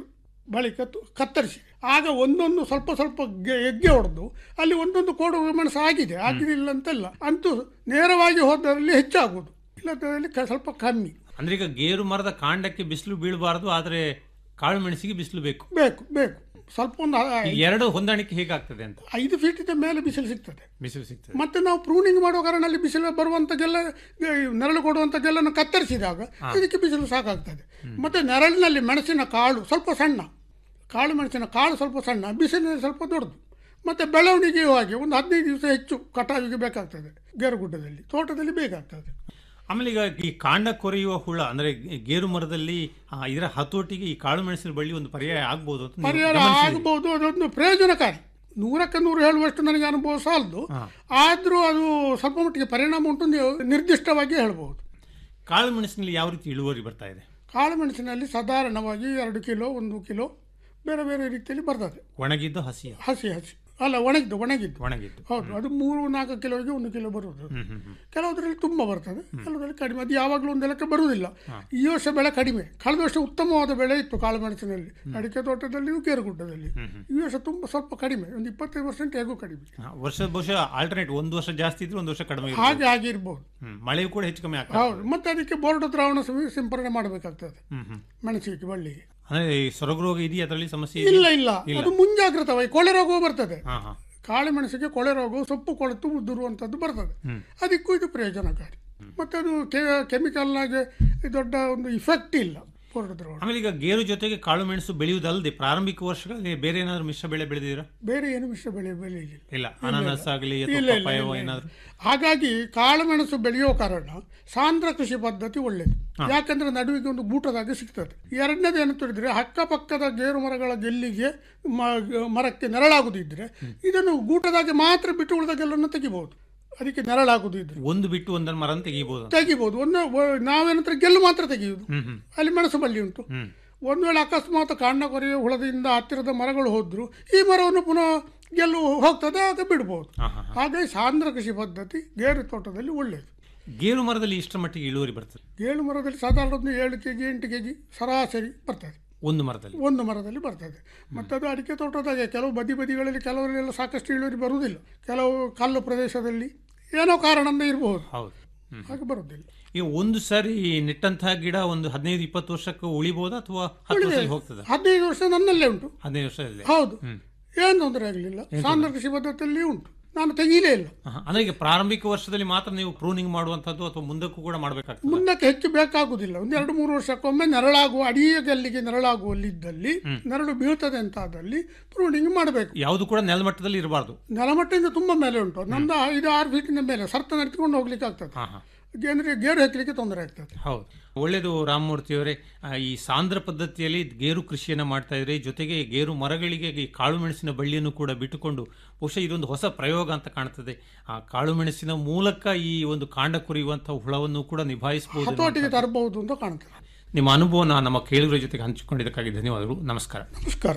ಬಳಿಕ ತು- ಕತ್ತರಿಸಿ ಆಗ ಒಂದೊಂದು ಸ್ವಲ್ಪ ಸ್ವಲ್ಪ ಗೆ- ಎಗ್ಗೆ ಹೊಡೆದು ಅಲ್ಲಿ ಒಂದೊಂದು ಕೋಡು ಮೆಣಸು ಆಗಿದೆ ಆಗಿದಿಲ್ಲ ಅಂತಲ್ಲ ಅಂತೂ ನೇರವಾಗಿ ಹೋದಲ್ಲಿ ಹೆಚ್ಚಾಗುವುದು ಇಲ್ಲದಲ್ಲಿ ಕ- ಸ್ವಲ್ಪ ಕಮ್ಮಿ ಅಂದ್ರೆ ಈಗ ಗೇರು ಮರದ ಕಾಂಡಕ್ಕೆ ಬಿಸಿಲು ಬೀಳಬಾರದು ಆದ್ರೆ ಕಾಳು ಮೆಣಸಿಗೆ ಬಿಸಿಲು ಬೇಕು ಬೇಕು ಬೇಕು ಸ್ವಲ್ಪ ಒಂದು ಆ- ಈ ಎರಡು ಹೊಂದಾಣಿಕೆ ಹೇಗಾಗ್ತದೆ ಅಂತ ಐದು ಫೀಟಿದ ಮೇಲೆ ಬಿಸಿಲು ಸಿಗ್ತದೆ ಬಿಸಿಲು ಸಿಗ್ತದೆ ಮತ್ತೆ ನಾವು ಪ್ರೂನಿಂಗ್ ಮಾಡುವ ಕಾರಣ ಅಲ್ಲಿ ಬಿಸಿಲು ಬರುವಂತ ಗೆಲ್ಲ ಆ, ನೆರಳು ಕೊಡುವಂತ ಗೆಲ್ಲನ್ನು ಕತ್ತರಿಸಿದಾಗ ಇದಕ್ಕೆ ಬಿಸಿಲು ಸಾಕಾಗ್ತದೆ ಮತ್ತೆ ನೆರಳಿನಲ್ಲಿ ಮೆಣಸಿನ ಕಾಳು ಸ್ವಲ್ಪ ಸಣ್ಣ ಕಾಳು ಮೆಣಸಿನ ಕಾಳು ಸ್ವಲ್ಪ ಸಣ್ಣ ಬಿಸಿಲಿನಲ್ಲಿ ಸ್ವಲ್ಪ ದೊಡ್ಡದು ಮತ್ತೆ ಬೆಳವಣಿಗೆಯೂ ಹಾಗೆ ಒಂದು ಹದಿನೈದು ದಿವಸ ಹೆಚ್ಚು ಕಟಾವಿಗೆ ಬೇಕಾಗ್ತದೆ ಗೇರುಗುಡ್ಡದಲ್ಲಿ ತೋಟದಲ್ಲಿ ಬೇಕಾಗ್ತದೆ ಆಮೇಲೆ ಈಗ ಈ ಕಾಂಡ ಕೊರೆಯುವ ಹುಳ ಅಂದ್ರೆ ಗೇರು ಮರದಲ್ಲಿ ಆ, ಇದರ ಹತೋಟಿಗೆ ಈ ಕಾಳು ಮೆಣಸಿನ ಬಳ್ಳಿ ಒಂದು ಪರ್ಯಾಯ ಆಗ್ಬೋದು ಅಂತ ನೀವು ಪರಿಹಾರ ಗಮನಿಸಿದ್ದೀರಿ. ಆಗಬಹುದು ಅದೊಂದು ಪ್ರಯೋಜನಕಾರಿ ನೂರಕ್ಕೆ ನೂರು ಹೇಳುವಷ್ಟು ನನಗೆ ಅನುಭವ ಸಾಲದು ಆದರೂ ಅದು ಸ್ವಲ್ಪ ಮಟ್ಟಿಗೆ ಪರಿಣಾಮ ಉಂಟು ನೀವು ನಿರ್ದಿಷ್ಟವಾಗಿ ಹೇಳ್ಬೋದು ಕಾಳು ಮೆಣಸಿನಲ್ಲಿ ಯಾವ ರೀತಿ ಇಳುವರಿ ಬರ್ತಾ ಇದೆ ಕಾಳು ಮೆಣಸಿನಲ್ಲಿ ಸಾಧಾರಣವಾಗಿ ಎರಡು ಕಿಲೋ ಒಂದು ಕಿಲೋ ಬೇರೆ ಬೇರೆ ರೀತಿಯಲ್ಲಿ ಬರ್ತದೆ ಒಣಗಿದ್ದು ಹಸಿ ಹಸಿ ಹಸಿ ಅಲ್ಲ ಒಣಗಿದ್ದು ಒಣಗಿದ್ದು ಒಣಗಿದ್ದು ಹೌದು ಅದು ಮೂರು ನಾಲ್ಕು ಕಿಲೋಗೆ ಒಂದು ಕಿಲೋ ಬರುವುದು ಕೆಲವುದರಲ್ಲಿ ತುಂಬ ಬರ್ತದೆ ಕೆಲವರಲ್ಲಿ ಕಡಿಮೆ ಅದು ಯಾವಾಗಲೂ ಒಂದು ಲೆಕ್ಕ ಬರುವುದಿಲ್ಲ ಈ ವರ್ಷ ಬೆಳೆ ಕಡಿಮೆ ಕಳೆದ ವರ್ಷ ಉತ್ತಮವಾದ ಬೆಳೆ ಇತ್ತು ಕಾಳು ಮೆಣಸಿನಲ್ಲಿ ಅಡಿಕೆ ತೋಟದಲ್ಲಿಯೂ ಕೇರುಗುಡ್ಡದಲ್ಲಿ ಈ ವರ್ಷ ತುಂಬ ಸ್ವಲ್ಪ ಕಡಿಮೆ ಒಂದು ಇಪ್ಪತ್ತೈದು ಪರ್ಸೆಂಟ್ ಹೇಗೂ ಕಡಿಮೆ ಹಾ, ವರ್ಷ ಬಹುಶಃ ಆಲ್ಟರ್ನೇಟ್ ಒಂದು ವರ್ಷ ಜಾಸ್ತಿ ಇದ್ರೆ ಒಂದು ವರ್ಷ ಕಡಿಮೆ ಇರ್ಬೋದು. ಹಾಗೆ ಆಗಿರ್ಬೋದು ಹ್ಮ್. ಮಳೆಯೂ ಕೂಡ ಹೆಚ್ಚು ಕಮ್ಮಿ ಆಗ್ತದೆ ಹೌದು ಮತ್ತೆ ಅದಕ್ಕೆ ಬೋರ್ಡ್ ದ್ರಾವಣ ಸಿಂ- ಸಿಂಪರಣೆ ಮಾಡಬೇಕಾಗ್ತದೆ ಹ್ಮ್ ಹ್ಮ್ ಮೆಣಸಿಗೆ ಬಳ್ಳಿಗೆ ಅಂದ್ರೆ ಈ ಸೊರಗು ರೋಗ ಇದೆಯಾ ಅದರಲ್ಲಿ ಸಮಸ್ಯೆ ಇಲ್ಲ ಇದೆಯಾ? ಇಲ್ಲ ಅದು ಮುಂಜಾಗ್ರತವಾಗಿ ಕೊಳೆ ರೋಗವೂ ಬರ್ತದೆ ಹಾ ಹಾ ಕಾಳು ಮೆಣಸಿಗೆ ಕೊಳೆ ರೋಗವು ಸೊಪ್ಪು ಕೊಳೆತು ಉದುರುವಂಥದ್ದು ಬರ್ತದೆ ಅದಕ್ಕೂ ಇದು ಪ್ರಯೋಜನಕಾರಿ ಮತ್ತೆ ಅದು ಕೆಮಿಕಲ್ನಾಗೆ ದೊಡ್ಡ ಒಂದು ಇಫೆಕ್ಟ್ ಇಲ್ಲ ಬೋರ್ಡ್ ದ್ರಾವಣ ಆಮೇಲೆ ಈಗ ಗೇರು ಜೊತೆಗೆ ಕಾಳು ಮೆಣಸು ಬೆಳೆಯುವುದಲ್ಲದೆ ಪ್ರಾರಂಭಿಕ ವರ್ಷಗಳಲ್ಲಿ ಬೇರೆ ಏನಾದ್ರು ಮಿಶ್ರ ಬೆಳೆ ಬೆಳೆದಿರಾ ಬೇರೆ ಏನು ಮಿಶ್ರ ಬೆಳೆ ಬೆಳೆಯಲಿಲ್ಲ ಇಲ್ಲ ಅನಾನಸ್ ಆಗಲಿ ಇಲ್ಲ, ಅಥವಾ ಇಲ್ಲ, ಪಪ್ಪಾಯವೋ ಇಲ್ಲ, ಇಲ್ಲ. ಏನಾದ್ರು ಹಾಗಾಗಿ ಕಾಳುಮೆಣಸು ಬೆಳೆಯೋ ಕಾರಣ ಸಾಂದ್ರ ಕೃಷಿ ಪದ್ಧತಿ ಒಳ್ಳೆಯದು ಯಾಕಂದ್ರೆ ನಡುವಿಗೆ ಒಂದು ಗೂಟದಾಗೆ ಸಿಗ್ತದೆ ಎರಡನೇದು ಏನು ತಿಳಿದ್ರೆ ಅಕ್ಕಪಕ್ಕದ ಗೇರು ಮರಗಳ ಗೆಲ್ಲಿಗೆ ಮ- ಮರಕ್ಕೆ ನೆರಳಾಗುದಿದ್ರೆ ಇದನ್ನು ಗೂಟದಾಗೆ ಮಾತ್ರ ಬಿಟ್ಟು ಉಳಿದ ಗೆಲ್ಲನ್ನು ತೆಗಿಬಹುದು ಅದಕ್ಕೆ ನೆರಳಾಗುದಿದ್ರೆ ಒಂದು ಬಿಟ್ಟು ಒಂದನ್ನು ಮರ ತೆಗಿಬಹುದು ತೆಗಿಬಹುದು ಒಂದು ಒ- ನಾವೇನಂದ್ರೆ ಗೆಲ್ಲು ಮಾತ್ರ ತೆಗೆಯುವುದು ಹ್ಮ್ ಹ್ಮ್ ಅಲ್ಲಿ ಮೆಣಸು ಬಳ್ಳಿ ಉಂಟು ಹ್ಮ್ ಒಂದು ವೇಳೆ ಅಕಸ್ಮಾತ್ ಕಾಂಡ ಕೊರೆಯುವ ಹುಳದಿಂದ ಹತ್ತಿರದ ಮರಗಳು ಹೋದ್ರು ಈ ಮರವನ್ನು ಪುನಃ ಗೆಲ್ಲು ಹೋಗ್ತದೆ ಆಗ ಬಿಡ್ಬೋದು ಹಾ ಹಾ ಹಾಗಾಗಿ ಸಾಂದ್ರ ಕೃಷಿ ಪದ್ಧತಿ ಗೇರು ತೋಟದಲ್ಲಿ ಒಳ್ಳೆಯದು ಗೇರು ಮರದಲ್ಲಿ ಇಷ್ಟರ ಮಟ್ಟಿಗೆ ಇಳುವರಿ ಬರ್ತದೆ ಗೇಳು ಮರದಲ್ಲಿ ಸಾಧಾರಣ ಒಂದು ಏಳು ಕೆ ಜಿ ಎಂಟು ಕೆ ಜಿ ಸರಾಸರಿ ಬರ್ತದೆ ಒಂದು ಮರದಲ್ಲಿ ಒಂದು ಮರದಲ್ಲಿ ಬರ್ತದೆ ಮತ್ತು ಅದು ಅಡಿಕೆ ತೋಟದಾಗೆ ಕೆಲವು ಬದಿ ಬದಿಗಳಲ್ಲಿ ಕೆಲವರೆಲ್ಲ ಸಾಕಷ್ಟು ಇಳುವರಿ ಬರುವುದಿಲ್ಲ ಕೆಲವು ಕಲ್ಲು ಪ್ರದೇಶದಲ್ಲಿ ಏನೋ ಕಾರಣದಿಂದ ಇರಬಹುದು ಹೌದು ಹ್ಮ್. ಹಾಗೆ ಬರುವುದಿಲ್ಲ ಈಗ ಒಂದು ಸಾರಿ ನೆಟ್ಟಂತಹ ಗಿಡ ಒಂದು ಹದಿನೈದು ಇಪ್ಪತ್ತು ವರ್ಷಕ್ಕೆ ಉಳಿಬಹುದಾ ಅಥವಾ ಹತ್ತು ವರ್ಷಕ್ಕೆ ಹೋಗ್ತದೆ ಹದಿನೈದು ವರ್ಷ ನನ್ನಲ್ಲೇ ಉಂಟು ಹದಿನೈದು ವರ್ಷದಲ್ಲಿ ಹೌದು ಹ್ಮ್. ಏನು ತೊಂದರೆ ಆಗಲಿಲ್ಲ ಸಾಂದ್ರ ಕೃಷಿ ಪದ್ಧತಿಯಲ್ಲಿ ಉಂಟು ನಾನು ತೆಗೀಲೇ ಇಲ್ಲ ಆಹಾ. ಅಂದ್ರೆ ಈಗ ಪ್ರಾರಂಭಿಕ ವರ್ಷದಲ್ಲಿ ಮಾತ್ರ ನೀವು ಪ್ರೂನಿಂಗ್ ಮಾಡುವಂತದ್ದು ಅಥವಾ ಮುಂದಕ್ಕೂ ಕೂಡ ಮಾಡಬೇಕಾಗ್ತದೆ ಮುಂದಕ್ಕೆ ಹೆಚ್ಚು ಬೇಕಾಗುವುದಿಲ್ಲ ಒಂದು ಎರಡು ಮೂರು ವರ್ಷಕ್ಕೊಮ್ಮೆ ನೆರಳಾಗುವ ಅಡಿಯ ಗಲ್ಲಿಗೆ ನೆರಳಾಗುವಲ್ಲಿದ್ದಲ್ಲಿ ನೆರಳು ಬೀಳ್ತದೆ ಅಂತಾದಲ್ಲಿ ಪ್ರೂನಿಂಗ್ ಮಾಡಬೇಕು ಯಾವುದು ಕೂಡ ನೆಲಮಟ್ಟದಲ್ಲಿ ಇರಬಾರ್ದು ನೆಲಮಟ್ಟದಿಂದ ತುಂಬ ಮೇಲೆ ಉಂಟು ನಂದು ಐದು ಆರು ಫೀಟಿನ ಮೇಲೆ ಸರ್ತ ನಡೆದುಕೊಂಡು ಹೋಗ್ಲಿಕ್ಕೆ ಆಗ್ತದೆ ಹಾ ಹಾ ಅಂದ್ರೆ ಗೇರು ಹಾಕ್ಲಿಕ್ಕೆ ತೊಂದರೆ ಆಗ್ತದೆ ಹೌದು ಒಳ್ಳೆಯದು ರಾಮಮೂರ್ತಿಯವರೇ ಆ, ಈ ಸಾಂದ್ರ ಪದ್ಧತಿಯಲ್ಲಿ ಗೇರು ಕೃಷಿಯನ್ನ ಮಾಡ್ತಾ ಇದ್ರೆ ಜೊತೆಗೆ ಗೇರು ಮರಗಳಿಗೆ ಈ ಕಾಳು ಮೆಣಸಿನ ಬಳ್ಳಿಯನ್ನು ಕೂಡ ಬಿಟ್ಟುಕೊಂಡು ಬಹುಶಃ ಇದೊಂದು ಹೊಸ ಪ್ರಯೋಗ ಅಂತ ಕಾಣ್ತದೆ ಆ ಕಾಳು ಮೆಣಸಿನ ಮೂಲಕ ಈ ಒಂದು ಕಾಂಡ ಕುರಿಯುವಂತಹ ಹುಳವನ್ನು ಕೂಡ ನಿಭಾಯಿಸಬಹುದು ಹತೋಟಿಗೆ ತರಬಹುದು ಅಂತ ಕಾಣ್ತದೆ ನಿಮ್ಮ ಅನುಭವನ ನಮ್ಮ ಕೇಳುಗರ ಜೊತೆಗೆ ಹಂಚಿಕೊಂಡಿದ್ದಕ್ಕಾಗಿ ಧನ್ಯವಾದಗಳು ನಮಸ್ಕಾರ ನಮಸ್ಕಾರ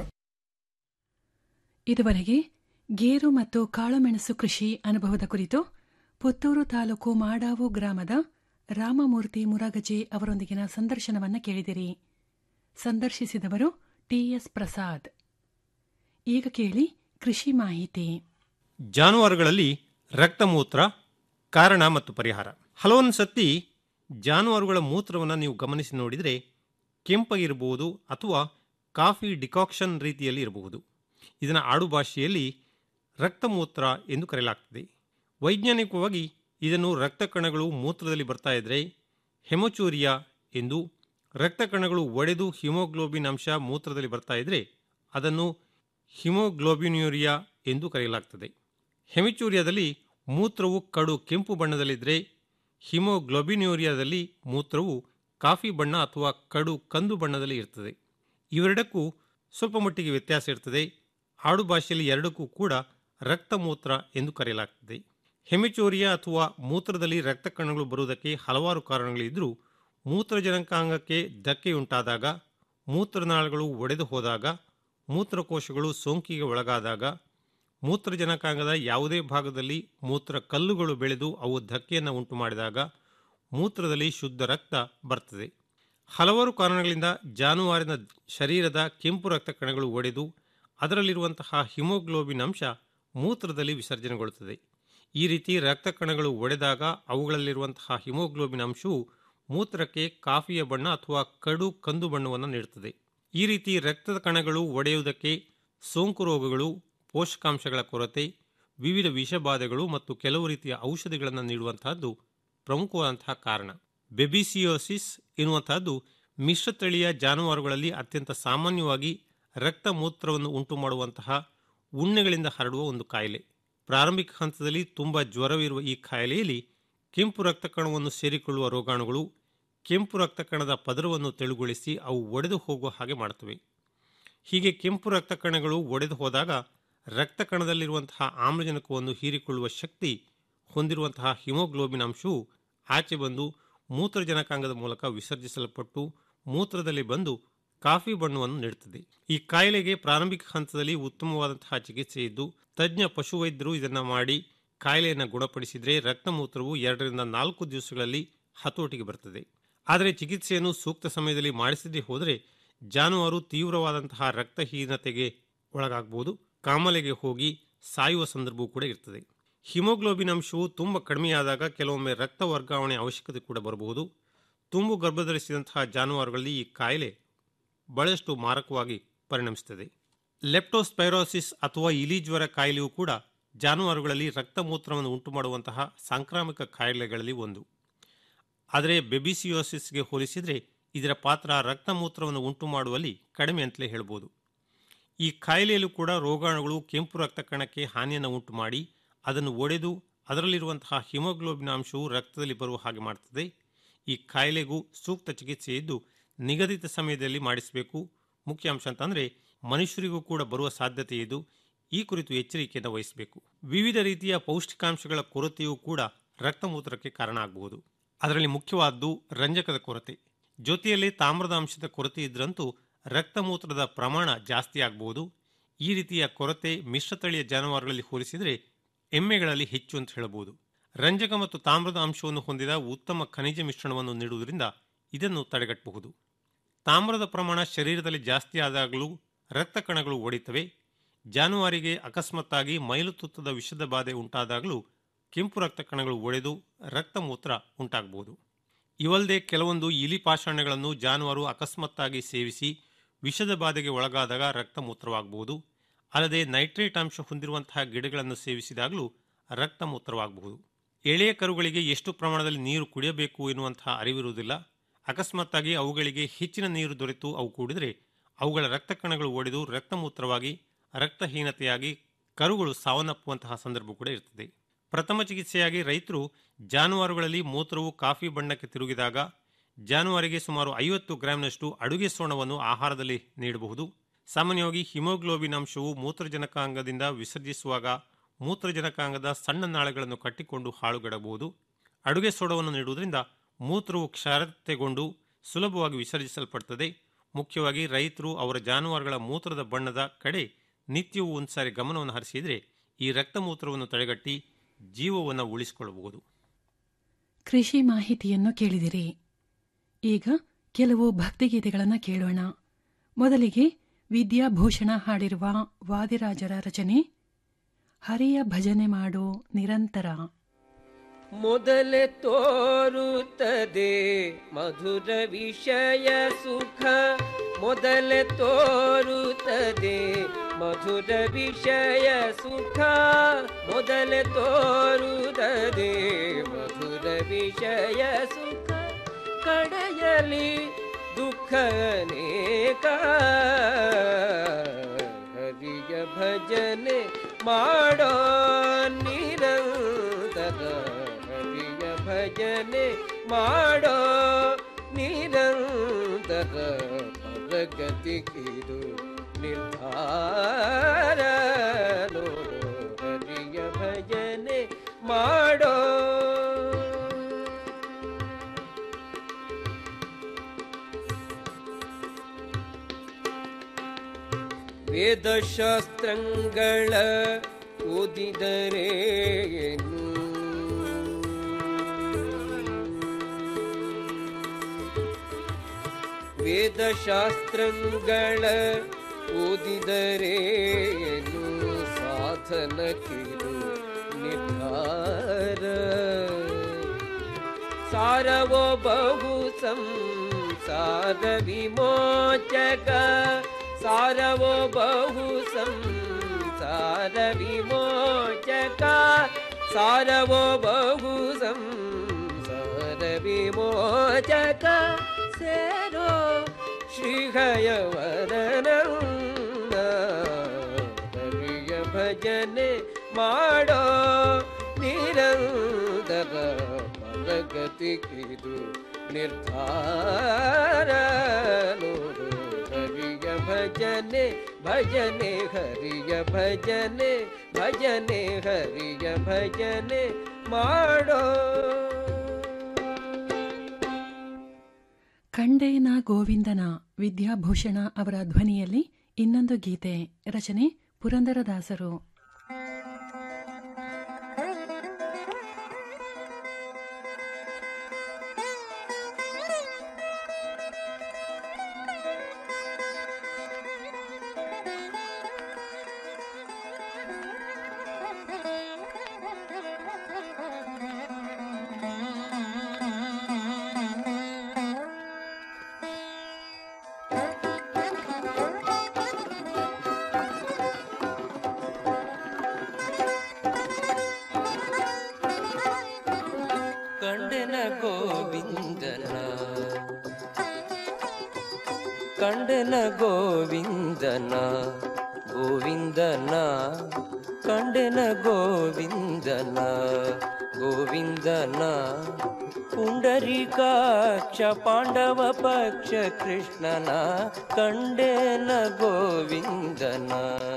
ಇದುವರೆಗೆ ಗೇರು ಮತ್ತು ಕಾಳುಮೆಣಸು ಕೃಷಿ ಅನುಭವದ ಕುರಿತು ಪುತ್ತೂರು ತಾಲೂಕು ಮಾಡಾವು ಗ್ರಾಮದ ರಾಮಮೂರ್ತಿ ಮುರಗಜೆ ಅವರೊಂದಿಗಿನ ಸಂದರ್ಶನವನ್ನ ಕೇಳಿದಿರಿ ಸಂದರ್ಶಿಸಿದವರು ಟಿಎಸ್ ಪ್ರಸಾದ್ ಈಗ ಕೇಳಿ ಕೃಷಿ ಮಾಹಿತಿ ಜಾನುವಾರುಗಳಲ್ಲಿ ರಕ್ತಮೂತ್ರ ಕಾರಣ ಮತ್ತು ಪರಿಹಾರ ಹಲವೊಂದು ಸತಿ ಜಾನುವಾರುಗಳ ಮೂತ್ರವನ್ನು ನೀವು ಗಮನಿಸಿ ನೋಡಿದರೆ ಕೆಂಪಗಿರಬಹುದು ಅಥವಾ ಕಾಫಿ ಡಿಕಾಕ್ಷನ್ ರೀತಿಯಲ್ಲಿ ಇರಬಹುದು ಇದನ್ನು ಆಡು ಭಾಷೆಯಲ್ಲಿ ರಕ್ತಮೂತ್ರ ಎಂದು ಕರೆಯಲಾಗ್ತದೆ ವೈಜ್ಞಾನಿಕವಾಗಿ ಇದನ್ನು ರಕ್ತ ಕಣಗಳು ಮೂತ್ರದಲ್ಲಿ ಬರ್ತಾ ಇದ್ದರೆ ಹೆಮೊಚೂರಿಯಾ ಎಂದು ರಕ್ತ ಕಣಗಳು ಒಡೆದು ಹಿಮೋಗ್ಲೋಬಿನ್ ಅಂಶ ಮೂತ್ರದಲ್ಲಿ ಬರ್ತಾ ಇದ್ದರೆ ಅದನ್ನು ಹಿಮೋಗ್ಲೋಬಿನ್ಯೂರಿಯಾ ಎಂದು ಕರೆಯಲಾಗ್ತದೆ ಹೆಮಿಚೂರಿಯಾದಲ್ಲಿ ಮೂತ್ರವು ಕಡು ಕೆಂಪು ಬಣ್ಣದಲ್ಲಿದ್ದರೆ ಹಿಮೋಗ್ಲೋಬಿನ್ಯೂರಿಯಾದಲ್ಲಿ ಮೂತ್ರವು ಕಾಫಿ ಬಣ್ಣ ಅಥವಾ ಕಡು ಕಂದು ಬಣ್ಣದಲ್ಲಿ ಇರ್ತದೆ ಇವೆರಡಕ್ಕೂ ಸ್ವಲ್ಪ ಮಟ್ಟಿಗೆ ವ್ಯತ್ಯಾಸ ಇರ್ತದೆ ಆಡು ಭಾಷೆಯಲ್ಲಿ ಎರಡಕ್ಕೂ ಕೂಡ ರಕ್ತಮೂತ್ರ ಎಂದು ಕರೆಯಲಾಗ್ತದೆ ಹೆಮಿಚೋರಿಯಾ ಅಥವಾ ಮೂತ್ರದಲ್ಲಿ ರಕ್ತ ಕಣಗಳು ಬರುವುದಕ್ಕೆ ಹಲವಾರು ಕಾರಣಗಳಿದ್ದರೂ ಮೂತ್ರಜನಕಾಂಗಕ್ಕೆ ಧಕ್ಕೆಯುಂಟಾದಾಗ ಮೂತ್ರನಾಳಗಳು ಒಡೆದು ಹೋದಾಗ ಮೂತ್ರಕೋಶಗಳು ಸೋಂಕಿಗೆ ಒಳಗಾದಾಗ ಮೂತ್ರಜನಕಾಂಗದ ಯಾವುದೇ ಭಾಗದಲ್ಲಿ ಮೂತ್ರ ಕಲ್ಲುಗಳು ಬೆಳೆದು ಅವು ಧಕ್ಕೆಯನ್ನು ಉಂಟು ಮಾಡಿದಾಗ ಮೂತ್ರದಲ್ಲಿ ಶುದ್ಧ ರಕ್ತ ಬರ್ತದೆ ಹಲವಾರು ಕಾರಣಗಳಿಂದ ಜಾನುವಾರಿನ ಶರೀರದ ಕೆಂಪು ರಕ್ತ ಕಣಗಳು ಒಡೆದು ಅದರಲ್ಲಿರುವಂತಹ ಹಿಮೋಗ್ಲೋಬಿನ್ ಅಂಶ ಮೂತ್ರದಲ್ಲಿ ವಿಸರ್ಜನೆಗೊಳ್ಳುತ್ತದೆ ಈ ರೀತಿ ರಕ್ತ ಕಣಗಳು ಒಡೆದಾಗ ಅವುಗಳಲ್ಲಿರುವಂತಹ ಹಿಮೋಗ್ಲೋಬಿನ್ ಅಂಶವು ಮೂತ್ರಕ್ಕೆ ಕಾಫಿಯ ಬಣ್ಣ ಅಥವಾ ಕಡು ಕಂದು ಬಣ್ಣವನ್ನು ನೀಡುತ್ತದೆ ಈ ರೀತಿ ರಕ್ತದ ಕಣಗಳು ಒಡೆಯುವುದಕ್ಕೆ ಸೋಂಕು ರೋಗಗಳು ಪೋಷಕಾಂಶಗಳ ಕೊರತೆ ವಿವಿಧ ವಿಷಬಾಧೆಗಳು ಮತ್ತು ಕೆಲವು ರೀತಿಯ ಔಷಧಿಗಳನ್ನು ನೀಡುವಂತಹದ್ದು ಪ್ರಮುಖವಾದಂತಹ ಕಾರಣ ಬೆಬಿಸಿಯೋಸಿಸ್ ಎನ್ನುವಂತಹದ್ದು ಮಿಶ್ರತಳಿಯ ಜಾನುವಾರುಗಳಲ್ಲಿ ಅತ್ಯಂತ ಸಾಮಾನ್ಯವಾಗಿ ರಕ್ತ ಮೂತ್ರವನ್ನು ಉಂಟು ಮಾಡುವಂತಹ ಉಣ್ಣೆಗಳಿಂದ ಹರಡುವ ಒಂದು ಕಾಯಿಲೆ ಪ್ರಾರಂಭಿಕ ಹಂತದಲ್ಲಿ ತುಂಬ ಜ್ವರವಿರುವ ಈ ಕಾಯಿಲೆಯಲ್ಲಿ ಕೆಂಪು ರಕ್ತ ಕಣವನ್ನು ಸೇರಿಕೊಳ್ಳುವ ರೋಗಾಣುಗಳು ಕೆಂಪು ರಕ್ತ ಕಣದ ಪದರವನ್ನು ತೆಳುಗೊಳಿಸಿ ಅವು ಒಡೆದು ಹೋಗುವ ಹಾಗೆ ಮಾಡುತ್ತವೆ ಹೀಗೆ ಕೆಂಪು ರಕ್ತ ಕಣಗಳು ಒಡೆದು ಹೋದಾಗ ರಕ್ತ ಕಣದಲ್ಲಿರುವಂತಹ ಆಮ್ಲಜನಕವನ್ನು ಹೀರಿಕೊಳ್ಳುವ ಶಕ್ತಿ ಹೊಂದಿರುವಂತಹ ಹಿಮೋಗ್ಲೋಬಿನ್ ಅಂಶವು ಆಚೆ ಬಂದು ಮೂತ್ರಜನಕಾಂಗದ ಮೂಲಕ ವಿಸರ್ಜಿಸಲ್ಪಟ್ಟು ಮೂತ್ರದಲ್ಲಿ ಬಂದು ಕಾಫಿ ಬಣ್ಣವನ್ನು ನೀಡುತ್ತದೆ ಈ ಕಾಯಿಲೆಗೆ ಪ್ರಾರಂಭಿಕ ಹಂತದಲ್ಲಿ ಉತ್ತಮವಾದಂತಹ ಚಿಕಿತ್ಸೆ ಇದ್ದು ತಜ್ಞ ಪಶುವೈದ್ಯರು ಇದನ್ನು ಮಾಡಿ ಕಾಯಿಲೆಯನ್ನು ಗುಣಪಡಿಸಿದರೆ ರಕ್ತಮೂತ್ರವು ಎರಡರಿಂದ ನಾಲ್ಕು ದಿವಸಗಳಲ್ಲಿ ಹತೋಟಿಗೆ ಬರುತ್ತದೆ ಆದರೆ ಚಿಕಿತ್ಸೆಯನ್ನು ಸೂಕ್ತ ಸಮಯದಲ್ಲಿ ಮಾಡಿಸದೇ ಹೋದರೆ ಜಾನುವಾರು ತೀವ್ರವಾದಂತಹ ರಕ್ತಹೀನತೆಗೆ ಒಳಗಾಗಬಹುದು ಕಾಮಲೆಗೆ ಹೋಗಿ ಸಾಯುವ ಸಂದರ್ಭವೂ ಕೂಡ ಇರ್ತದೆ ಹಿಮೋಗ್ಲೋಬಿನ್ ಅಂಶವು ತುಂಬ ಕಡಿಮೆಯಾದಾಗ ಕೆಲವೊಮ್ಮೆ ರಕ್ತ ವರ್ಗಾವಣೆ ಅವಶ್ಯಕತೆ ಕೂಡ ಬರಬಹುದು ತುಂಬು ಗರ್ಭಧರಿಸಿದಂತಹ ಜಾನುವಾರುಗಳಲ್ಲಿ ಈ ಕಾಯಿಲೆ ಬಹಳಷ್ಟು ಮಾರಕವಾಗಿ ಪರಿಣಮಿಸುತ್ತದೆ ಲೆಪ್ಟೋಸ್ಪೈರೋಸಿಸ್ ಅಥವಾ ಇಲಿ ಜ್ವರ ಕಾಯಿಲೆಯೂ ಕೂಡ ಜಾನುವಾರುಗಳಲ್ಲಿ ರಕ್ತಮೂತ್ರವನ್ನು ಉಂಟು ಮಾಡುವಂತಹ ಸಾಂಕ್ರಾಮಿಕ ಕಾಯಿಲೆಗಳಲ್ಲಿ ಒಂದು ಆದರೆ ಬೆಬಿಸಿಯೋಸಿಸ್ಗೆ ಹೋಲಿಸಿದರೆ ಇದರ ಪಾತ್ರ ರಕ್ತಮೂತ್ರವನ್ನು ಉಂಟು ಮಾಡುವಲ್ಲಿ ಕಡಿಮೆ ಅಂತಲೇ ಹೇಳ್ಬೋದು ಈ ಕಾಯಿಲೆಯಲ್ಲೂ ಕೂಡ ರೋಗಾಣುಗಳು ಕೆಂಪು ರಕ್ತ ಕಣಕ್ಕೆ ಹಾನಿಯನ್ನು ಉಂಟು ಮಾಡಿ ಅದನ್ನು ಒಡೆದು ಅದರಲ್ಲಿರುವಂತಹ ಹಿಮೋಗ್ಲೋಬಿನ್ ಅಂಶವು ರಕ್ತದಲ್ಲಿ ಬರುವ ಹಾಗೆ ಮಾಡುತ್ತದೆ ಈ ಕಾಯಿಲೆಗೂ ಸೂಕ್ತ ಚಿಕಿತ್ಸೆ ಇದ್ದು ನಿಗದಿತ ಸಮಯದಲ್ಲಿ ಮಾಡಿಸಬೇಕು ಮುಖ್ಯ ಅಂಶ ಅಂತಂದರೆ ಮನುಷ್ಯರಿಗೂ ಕೂಡ ಬರುವ ಸಾಧ್ಯತೆ ಇದ್ದು ಈ ಕುರಿತು ಎಚ್ಚರಿಕೆಯನ್ನು ವಹಿಸಬೇಕು ವಿವಿಧ ರೀತಿಯ ಪೌಷ್ಟಿಕಾಂಶಗಳ ಕೊರತೆಯೂ ಕೂಡ ರಕ್ತಮೂತ್ರಕ್ಕೆ ಕಾರಣ ಆಗಬಹುದು ಅದರಲ್ಲಿ ಮುಖ್ಯವಾದ್ದು ರಂಜಕದ ಕೊರತೆ ಜೊತೆಯಲ್ಲಿ ತಾಮ್ರದ ಅಂಶದ ಕೊರತೆ ಇದ್ರಂತೂ ರಕ್ತಮೂತ್ರದ ಪ್ರಮಾಣ ಜಾಸ್ತಿ ಆಗಬಹುದು ಈ ರೀತಿಯ ಕೊರತೆ ಮಿಶ್ರತಳಿಯ ಜಾನುವಾರುಗಳಲ್ಲಿ ಹೋಲಿಸಿದರೆ ಎಮ್ಮೆಗಳಲ್ಲಿ ಹೆಚ್ಚು ಅಂತ ಹೇಳಬಹುದು ರಂಜಕ ಮತ್ತು ತಾಮ್ರದ ಅಂಶವನ್ನು ಹೊಂದಿದ ಉತ್ತಮ ಖನಿಜ ಮಿಶ್ರಣವನ್ನು ನೀಡುವುದರಿಂದ ಇದನ್ನು ತಡೆಗಟ್ಟಬಹುದು ತಾಮ್ರದ ಪ್ರಮಾಣ ಶರೀರದಲ್ಲಿ ಜಾಸ್ತಿ ಆದಾಗಲೂ ರಕ್ತ ಕಣಗಳು ಒಡಿತವೆ ಜಾನುವಾರಿಗೆ ಅಕಸ್ಮಾತ್ತಾಗಿ ಮೈಲುತುತ್ತದ ವಿಷದ ಬಾಧೆ ಉಂಟಾದಾಗಲೂ ಕೆಂಪು ರಕ್ತ ಕಣಗಳು ಒಡೆದು ರಕ್ತಮೂತ್ರ ಉಂಟಾಗಬಹುದು ಇವಲ್ಲದೆ ಕೆಲವೊಂದು ಇಲಿ ಪಾಷಾಣಗಳನ್ನು ಜಾನುವಾರು ಅಕಸ್ಮಾತ್ತಾಗಿ ಸೇವಿಸಿ ವಿಷದ ಬಾಧೆಗೆ ಒಳಗಾದಾಗ ರಕ್ತಮೂತ್ರವಾಗಬಹುದು ಅಲ್ಲದೆ ನೈಟ್ರೇಟ್ ಅಂಶ ಹೊಂದಿರುವಂತಹ ಗಿಡಗಳನ್ನು ಸೇವಿಸಿದಾಗಲೂ ರಕ್ತಮೂತ್ರವಾಗಬಹುದು ಎಳೆಯ ಕರುಗಳಿಗೆ ಎಷ್ಟು ಪ್ರಮಾಣದಲ್ಲಿ ನೀರು ಕುಡಿಯಬೇಕು ಎನ್ನುವಂತಹ ಅರಿವಿರುವುದಿಲ್ಲ ಅಕಸ್ಮಾತ್ತಾಗಿ ಅವುಗಳಿಗೆ ಹೆಚ್ಚಿನ ನೀರು ದೊರೆತು ಅವು ಕೂಡಿದರೆ ಅವುಗಳ ರಕ್ತ ಕಣಗಳು ಒಡೆದು ರಕ್ತಮೂತ್ರವಾಗಿ ರಕ್ತಹೀನತೆಯಾಗಿ ಕರುಗಳು ಸಾವನ್ನಪ್ಪುವಂತಹ ಸಂದರ್ಭ ಕೂಡ ಇರ್ತದೆ ಪ್ರಥಮ ಚಿಕಿತ್ಸೆಯಾಗಿ ರೈತರು ಜಾನುವಾರುಗಳಲ್ಲಿ ಮೂತ್ರವು ಕಾಫಿ ಬಣ್ಣಕ್ಕೆ ತಿರುಗಿದಾಗ ಜಾನುವಾರಿಗೆ ಸುಮಾರು ಐವತ್ತು ಗ್ರಾಂನಷ್ಟು ಅಡುಗೆ ಸೋಣವನ್ನು ಆಹಾರದಲ್ಲಿ ನೀಡಬಹುದು ಸಾಮಾನ್ಯವಾಗಿ ಹಿಮೋಗ್ಲೋಬಿನ್ ಅಂಶವು ಮೂತ್ರಜನಕಾಂಗದಿಂದ ವಿಸರ್ಜಿಸುವಾಗ ಮೂತ್ರಜನಕಾಂಗದ ಸಣ್ಣ ನಾಳಗಳನ್ನು ಕಟ್ಟಿಕೊಂಡು ಹಾಳುಗಡಬಹುದು ಅಡುಗೆ ಸೋಡವನ್ನು ನೀಡುವುದರಿಂದ ಮೂತ್ರವು ಕ್ಷಾರತೆಗೊಂಡು ಸುಲಭವಾಗಿ ವಿಸರ್ಜಿಸಲ್ಪಡುತ್ತದೆ ಮುಖ್ಯವಾಗಿ ರೈತರು ಅವರ ಜಾನುವಾರುಗಳ ಮೂತ್ರದ ಬಣ್ಣದ ಕಡೆ ನಿತ್ಯವೂ ಒಂದ್ಸಾರಿ ಗಮನವನ್ನು ಹರಿಸಿದರೆ ಈ ರಕ್ತಮೂತ್ರವನ್ನು ತಡೆಗಟ್ಟಿ ಜೀವವನ್ನು ಉಳಿಸಿಕೊಳ್ಳಬಹುದು ಕೃಷಿ ಮಾಹಿತಿಯನ್ನು ಕೇಳಿದಿರಿ ಈಗ ಕೆಲವು ಭಕ್ತಿಗೀತೆಗಳನ್ನು ಕೇಳೋಣ ಮೊದಲಿಗೆ ವಿದ್ಯಾಭೂಷಣ ಹಾಡಿರುವ ವಾದಿರಾಜರ ರಚನೆ ಹರಿಯ ಭಜನೆ ಮಾಡೋ ನಿರಂತರ ಮೊದಲೇ ತೋರುತ್ತದೆ ಮಧುರ ವಿಷಯ ಸುಖ ಮೊದಲೇ ತೋರುತ್ತದೆ ಮಧುರ ವಿಷಯ ಸುಖ ಮೊದಲೇ ತೋರುತ್ತದೆ ಮಧುರ ವಿಷಯ ಸುಖ ಕಡೆಯಲಿ ದುಃಖ ಅನೇಕ ಹರಿಯ ಭಜನೆ ಮಾಡೋ ನಿರಂತರ ಹರಿಯ ಭಜನೆ ಮಾಡೋ ನಿರಂತರ ಪ್ರಗತಿಗಿದು ನಿರ್ಧಾರ ನೋಡೋ ಹರಿಯ ಭಜನೆ ಮಾಡೋ ವೇದಶಾಸ್ತ್ರಗಳ ಓದಿದರೇನು ವೇದಶಾಸ್ತ್ರಗಳ ಓದಿದರೇನು ಸಾಧನಕ್ಕಿದು ನಿರ್ಧಾರ ಸಾರವೋ ಬಹು ಸಂಸಾರ ವಿಮೋಚಕ ಸಾರವೋ ಬಹು ಸಂಸಾರ ವಿಮೋಚಕ ಸಾರವೋ ಬಹು ಸಂಸಾರ ವಿಮೋಚಕ ಸೇರೋ ಶ್ರೀಹಯವರನ ಹರಿಯ ಭಜನೆ ಮಾಡೋ ನಿರಂತರ ಪ್ರಗತಿಗಿದು ನಿರ್ಧಾರ ನೋಡು ಹರಿಯ ಭಜನೆ ಭಜನೆ ಹರಿಯ ಭಜನೆ ಭಜನೆ ಹರಿಯ ಭಜನೆ ಮಾಡೋ ಕಂಡೇನ ಗೋವಿಂದನ ವಿದ್ಯಾಭೂಷಣ ಅವರ ಧ್ವನಿಯಲ್ಲಿ ಇನ್ನೊಂದು ಗೀತೆ ರಚನೆ ಪುರಂದರದಾಸರು ಕಂಡನ ಗೋವಿಂದನ ಕಂಡನ ಗೋವಿಂದನ ಗೋವಿಂದನ ಕಂಡನ ಗೋವಿಂದನ ಗೋವಿಂದನ ಪುಂಡರೀಕಾಕ್ಷ ಪಾಂಡವ ಪಕ್ಷ ಕೃಷ್ಣನ ಕಂಡೇನ ಗೋವಿಂದನ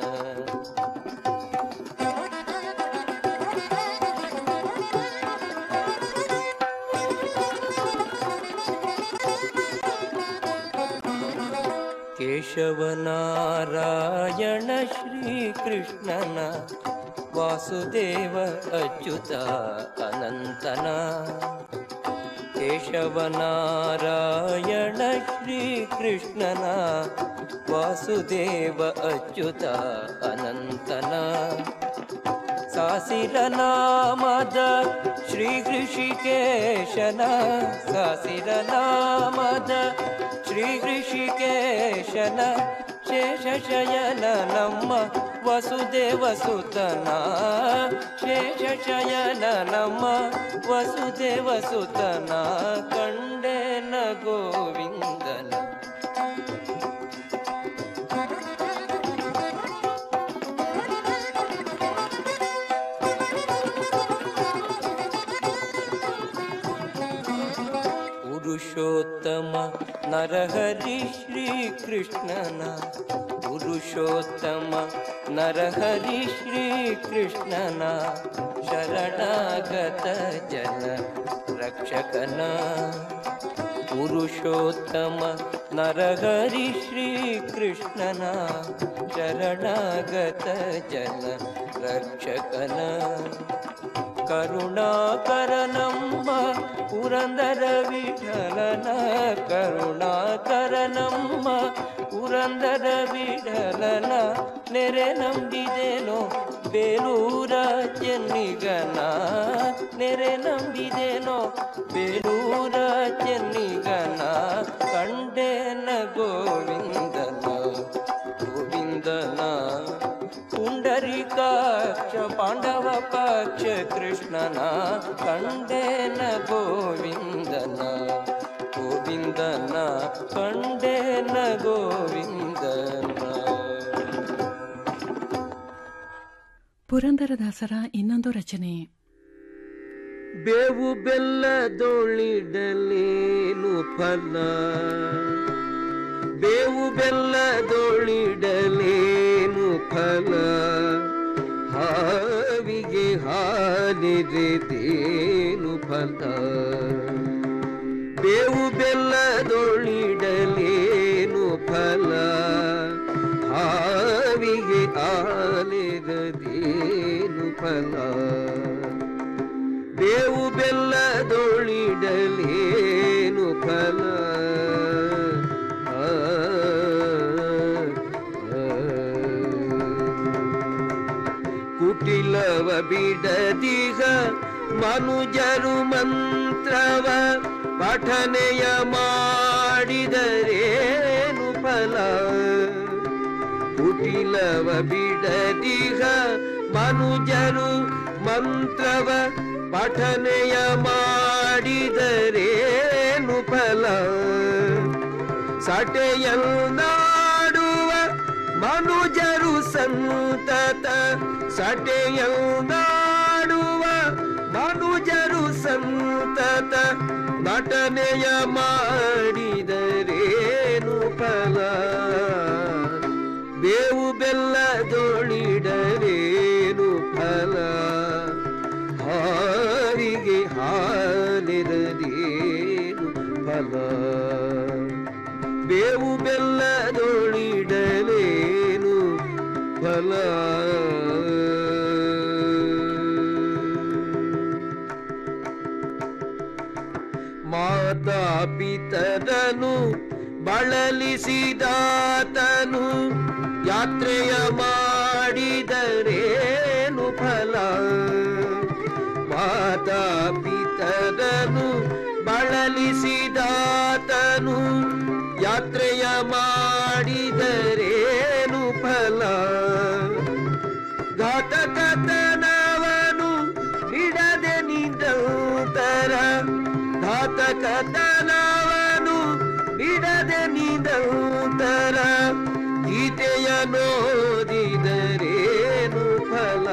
ಕೇಶವನಾರಾಯಣ ಶ್ರೀಕೃಷ್ಣನ ವಾಸುದೇವ ಅಚ್ಯುತ ಅನಂತನ ಕೇಶವನಾರಾಯಣ ಶ್ರೀಕೃಷ್ಣನ ವಾಸುದೇವ ಅಚ್ಯುತ ಅನಂತನ ಸಾಸಿರ ನಾಮದ ಶ್ರೀ ಋಷಿಕೇಶನ ಸಾಸಿರ ನಾಮದ ಶ್ರೀ ಋಷಿಕೇಶನ ಶೇಷಶಯನ ನಮ್ಮ ವಸುದೇವ ಸುತನ ಶೇಷಶಯನ ನಮ್ಮ ವಸುದೇವ ಸುತನ ಕಂಡೇನ ಗೋವಿಂದನ ಪುರುಷೋತ್ತಮ ನರಹರಿ ಶ್ರೀಕೃಷ್ಣನ ಪುರುಷೋತ್ತಮ ನರಹರಿ ಶ್ರೀಕೃಷ್ಣನ ಶರಣಾಗತ ಜನ ರಕ್ಷಕನ ಪುರುಷೋತ್ತಮ ನರಹರಿ ಶ್ರೀಕೃಷ್ಣನ ಶರಣಾಗತ ಜನ ರಕ್ಷಕನ ಕರುಣಾಕರನಮ್ಮ ಪುರಂದರ ವಿಠಲನ ಕರುಣಾಕರನಮ್ಮ ಪುರಂದರ ವಿಠಲನ ನೆರೆ ನಂಬಿದೇನೋ ಬೇಲೂರ ಚೆನ್ನಿಗನ ನೆರೆ ನಂಬಿದೇನೋ ಬೇಲೂರ ಚೆನ್ನಿಗನ ಕಂಡೇನ ಗೋವಿಂದನ ಗೋವಿಂದನ ಪುಂಡರೀಕಾಕ್ಷ ಪಾಂಡವ ಪಕ್ಷ ಕೃಷ್ಣನ ಕಂಡೇನ ಗೋವಿಂದನ ಗೋವಿಂದನ ಕಂಡೇನ ಗೋವಿಂದನ ಪುರಂದರದಾಸರ ಇನ್ನೊಂದು ರಚನೆ ಬೇವು ಬೆಲ್ಲದೊಳಿಡಲೇನು ಫಲ ಬೇವು ಬೆಲ್ಲದೊಳಿಡಲೇನು ಫಲ ಹಾವಿಗೆ ಹಾಲಿರೆದೇನು ಫಲ ಬೇವು ಬೆಲ್ಲದೊಳಿಡಲೇನು ಫಲ ಹಾವಿಗೆ ಹಾಲಿರದೇನು ಫಲ ಬೇವು ಬೆಲ್ಲದೊಳಿಡಲೇನು ಫಲ ಮನುಜರು ಮಂತ್ರವ ಪಠನೆಯ ಮಾಡಿದರೇನು ಫಲ ಕುಟಿಲವ ಬಿಡದಿಹ ಮನುಜರು ಮಂತ್ರವ ಪಠನೆಯ ಮಾಡಿದರೇನು ಫಲ ಸಟೆಯಲ್ನಾಡುವ ಮನುಜರು ಸಂತತ ಸಟೆಯಲ್ನಾಡುವ ಮನುಜರು ಸಂತತ ನಟನೆಯ ಮಾಡಿದರೇನು ಫಲ ಬೇವು ಬೆಲ್ಲದೊಳಿಡರೇನು ಫಲ ಹಾರಿಗೆ ಹಾಲಿರದೇನು ಫಲ ಬೇವು ಬೆಲ್ಲದೊಳಿಡಲೇನು ಫಲ ಮಾತಾ ಪಿತರನು ಬಳಲಿಸಿದಾತನು ಯಾತ್ರೆಯ ಮಾಡಿದರೇನು ಫಲ ಮಾತಾ ಪಿತರನು ಬಳಲಿಸಿದಾತನು ಯಾತ್ರೆಯ ಮಾಡಿದರೇನು ಫಲ ಘಾತಕತನವನು ಬಿಡದೆ ನಿಂತರ ಘಾತಕತನವನು ಬಿಡದೆ ನಿಂತರ ಗೀತೆಯ ನೋದಿದರೇನು ಫಲ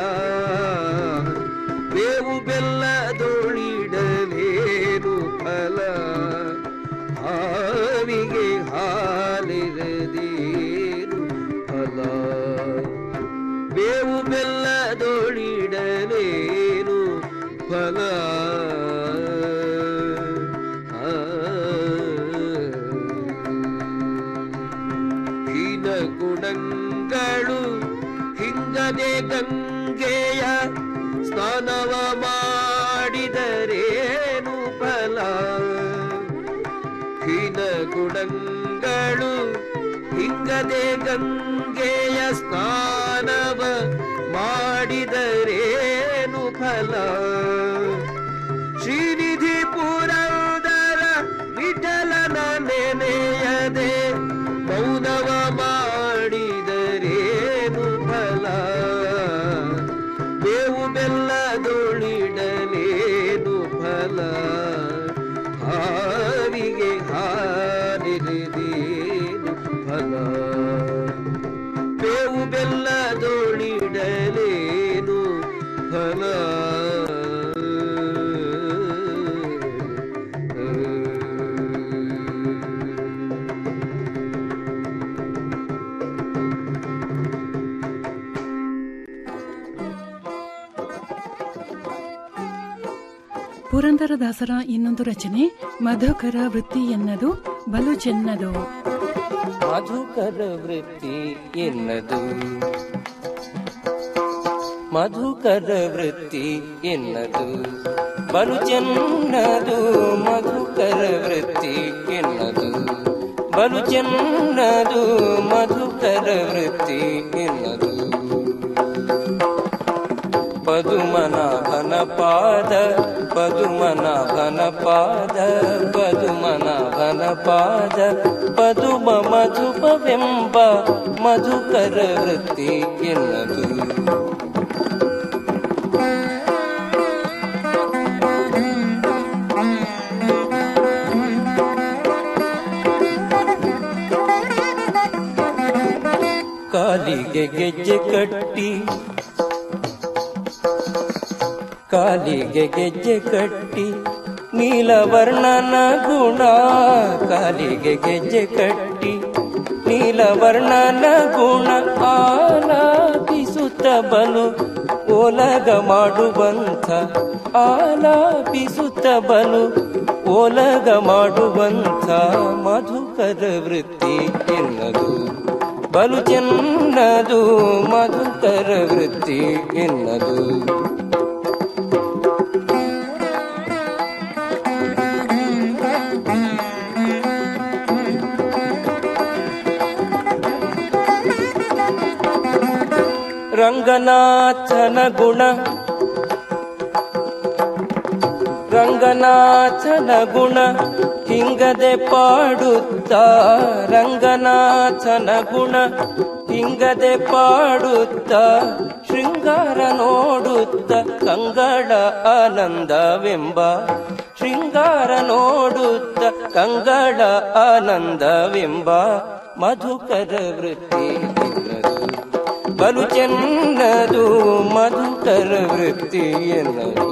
ಬೇವು ಬೆಲ್ಲದೊಳಿಡಲೇನು ಫಲ ಹಾವಿಗೆ ಹಾಲಿರದೇನು ಫಲ ಬೇವು ಬೆಲ್ಲದೊಳಿಡಲೇನು ಫಲ ಹೀನ ಗುಣಗಳು ಹಿಂಗದೆ ಗಂಗೆಯ ಸ್ನಾನವ ಮಾಡಿದರೇನು ಫಲ ಹೀನ ಗುಣಗಳು ಹಿಂಗದೆ ಗಂಗೆಯ ಸ್ನಾನವ ಮಾಡಿದರೇನು ಫಲ ಶ್ರೀನಿಧಿ ಪುರಂದರ ವಿಠಲನ ನೆನೆಯದೆ ಮೌನವ ಮಾಡಿದರೇನು ಫಲ ಬೇವು ಬೆಲ್ಲದೊಳಿಡಲೇನು ಫಲ ಹಾವಿಗೆ ಹಾರಿದೇನು ಫಲ ಬೇವು ಬೆಲ್ಲದೊಳಿಡಲೇನು ಫಲ ಪುರಂದರದಾಸರ ಇನ್ನೊಂದು ರಚನೆ ಮಧುಕರ ವೃತ್ತಿ ಎನ್ನದು ಬಲು ಚೆನ್ನದು ಮಧುಕರ ವೃತ್ತಿ ಎನ್ನದು ಮಧುಕರ ವೃತ್ತಿ ಎನ್ನದು ಬಲು ಚೆನ್ನದು ಮಧುಕರ ವೃತ್ತಿ ಎನ್ನದು ಬಲು ಚೆನ್ನದು ಮಧುಕರ ವೃತ್ತಿ ಎನ್ನದು ಪದುಮನಾಭನ ಪಾದ ಪದುಮನಾಭನ ಪಾದ ಪದುಮನಾಭನ ಪಾದ ಪದುಮ ಮಧುಪವೆಂಬ ಮಧುಕರ ವೃತ್ತಿ ಎನ್ನದು ಕಾಲಿಗೆ ಗೆಜ್ಜೆ ಕಟ್ಟಿ ಕಾಲಿಗೆ ಗೆಜ್ಜೆ ಕಟ್ಟಿ ನೀಲವರ್ಣನ ಗುಣ ಕಾಲಿಗೆ ಗೆಜ್ಜೆ ಕಟ್ಟಿ ನೀಲವರ್ಣನ ಗುಣ ಆಲಾಪಿಸುತ್ತ ಬಲು ಓಲಗ ಮಾಡುವಂಥ ಆಲಾಪಿಸುತ್ತ ಬಲು ಓಲಗ ಮಾಡುವಂಥ ಮಧುಕರ ವೃತ್ತಿ ಎನ್ನದು ಬಲು ಚೆನ್ನದು ಮಧುಕರ ವೃತ್ತಿ ಎನ್ನದು ರಂಗನಾಥನ ಗುಣ ರಂಗನಾಥನ ಗುಣ ಹಿಂಗದೆ ಪಾಡುತ್ತ ರಂಗನಾಥನ ಗುಣ ಹಿಂಗದೆ ಪಾಡುತ್ತ ಶೃಂಗಾರ ನೋಡುತ್ತ ಕಂಗಳ ಆನಂದವೆಂಬ ಶೃಂಗಾರ ನೋಡುತ್ತ ಕಂಗಳ ಆನಂದವೆಂಬ ಮಧುಕರ ವೃತ್ತಿ ಎನ್ನದು ಬಲು ಚೆನ್ನದು ಮಧುಕರ ವೃತ್ತಿ ಎನ್ನದು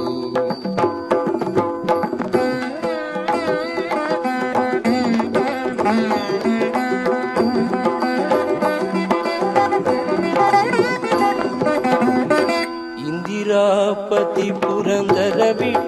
ಇಂದಿರಾಪತಿ ಪುರಂದರ ಬಿಟ್ಟ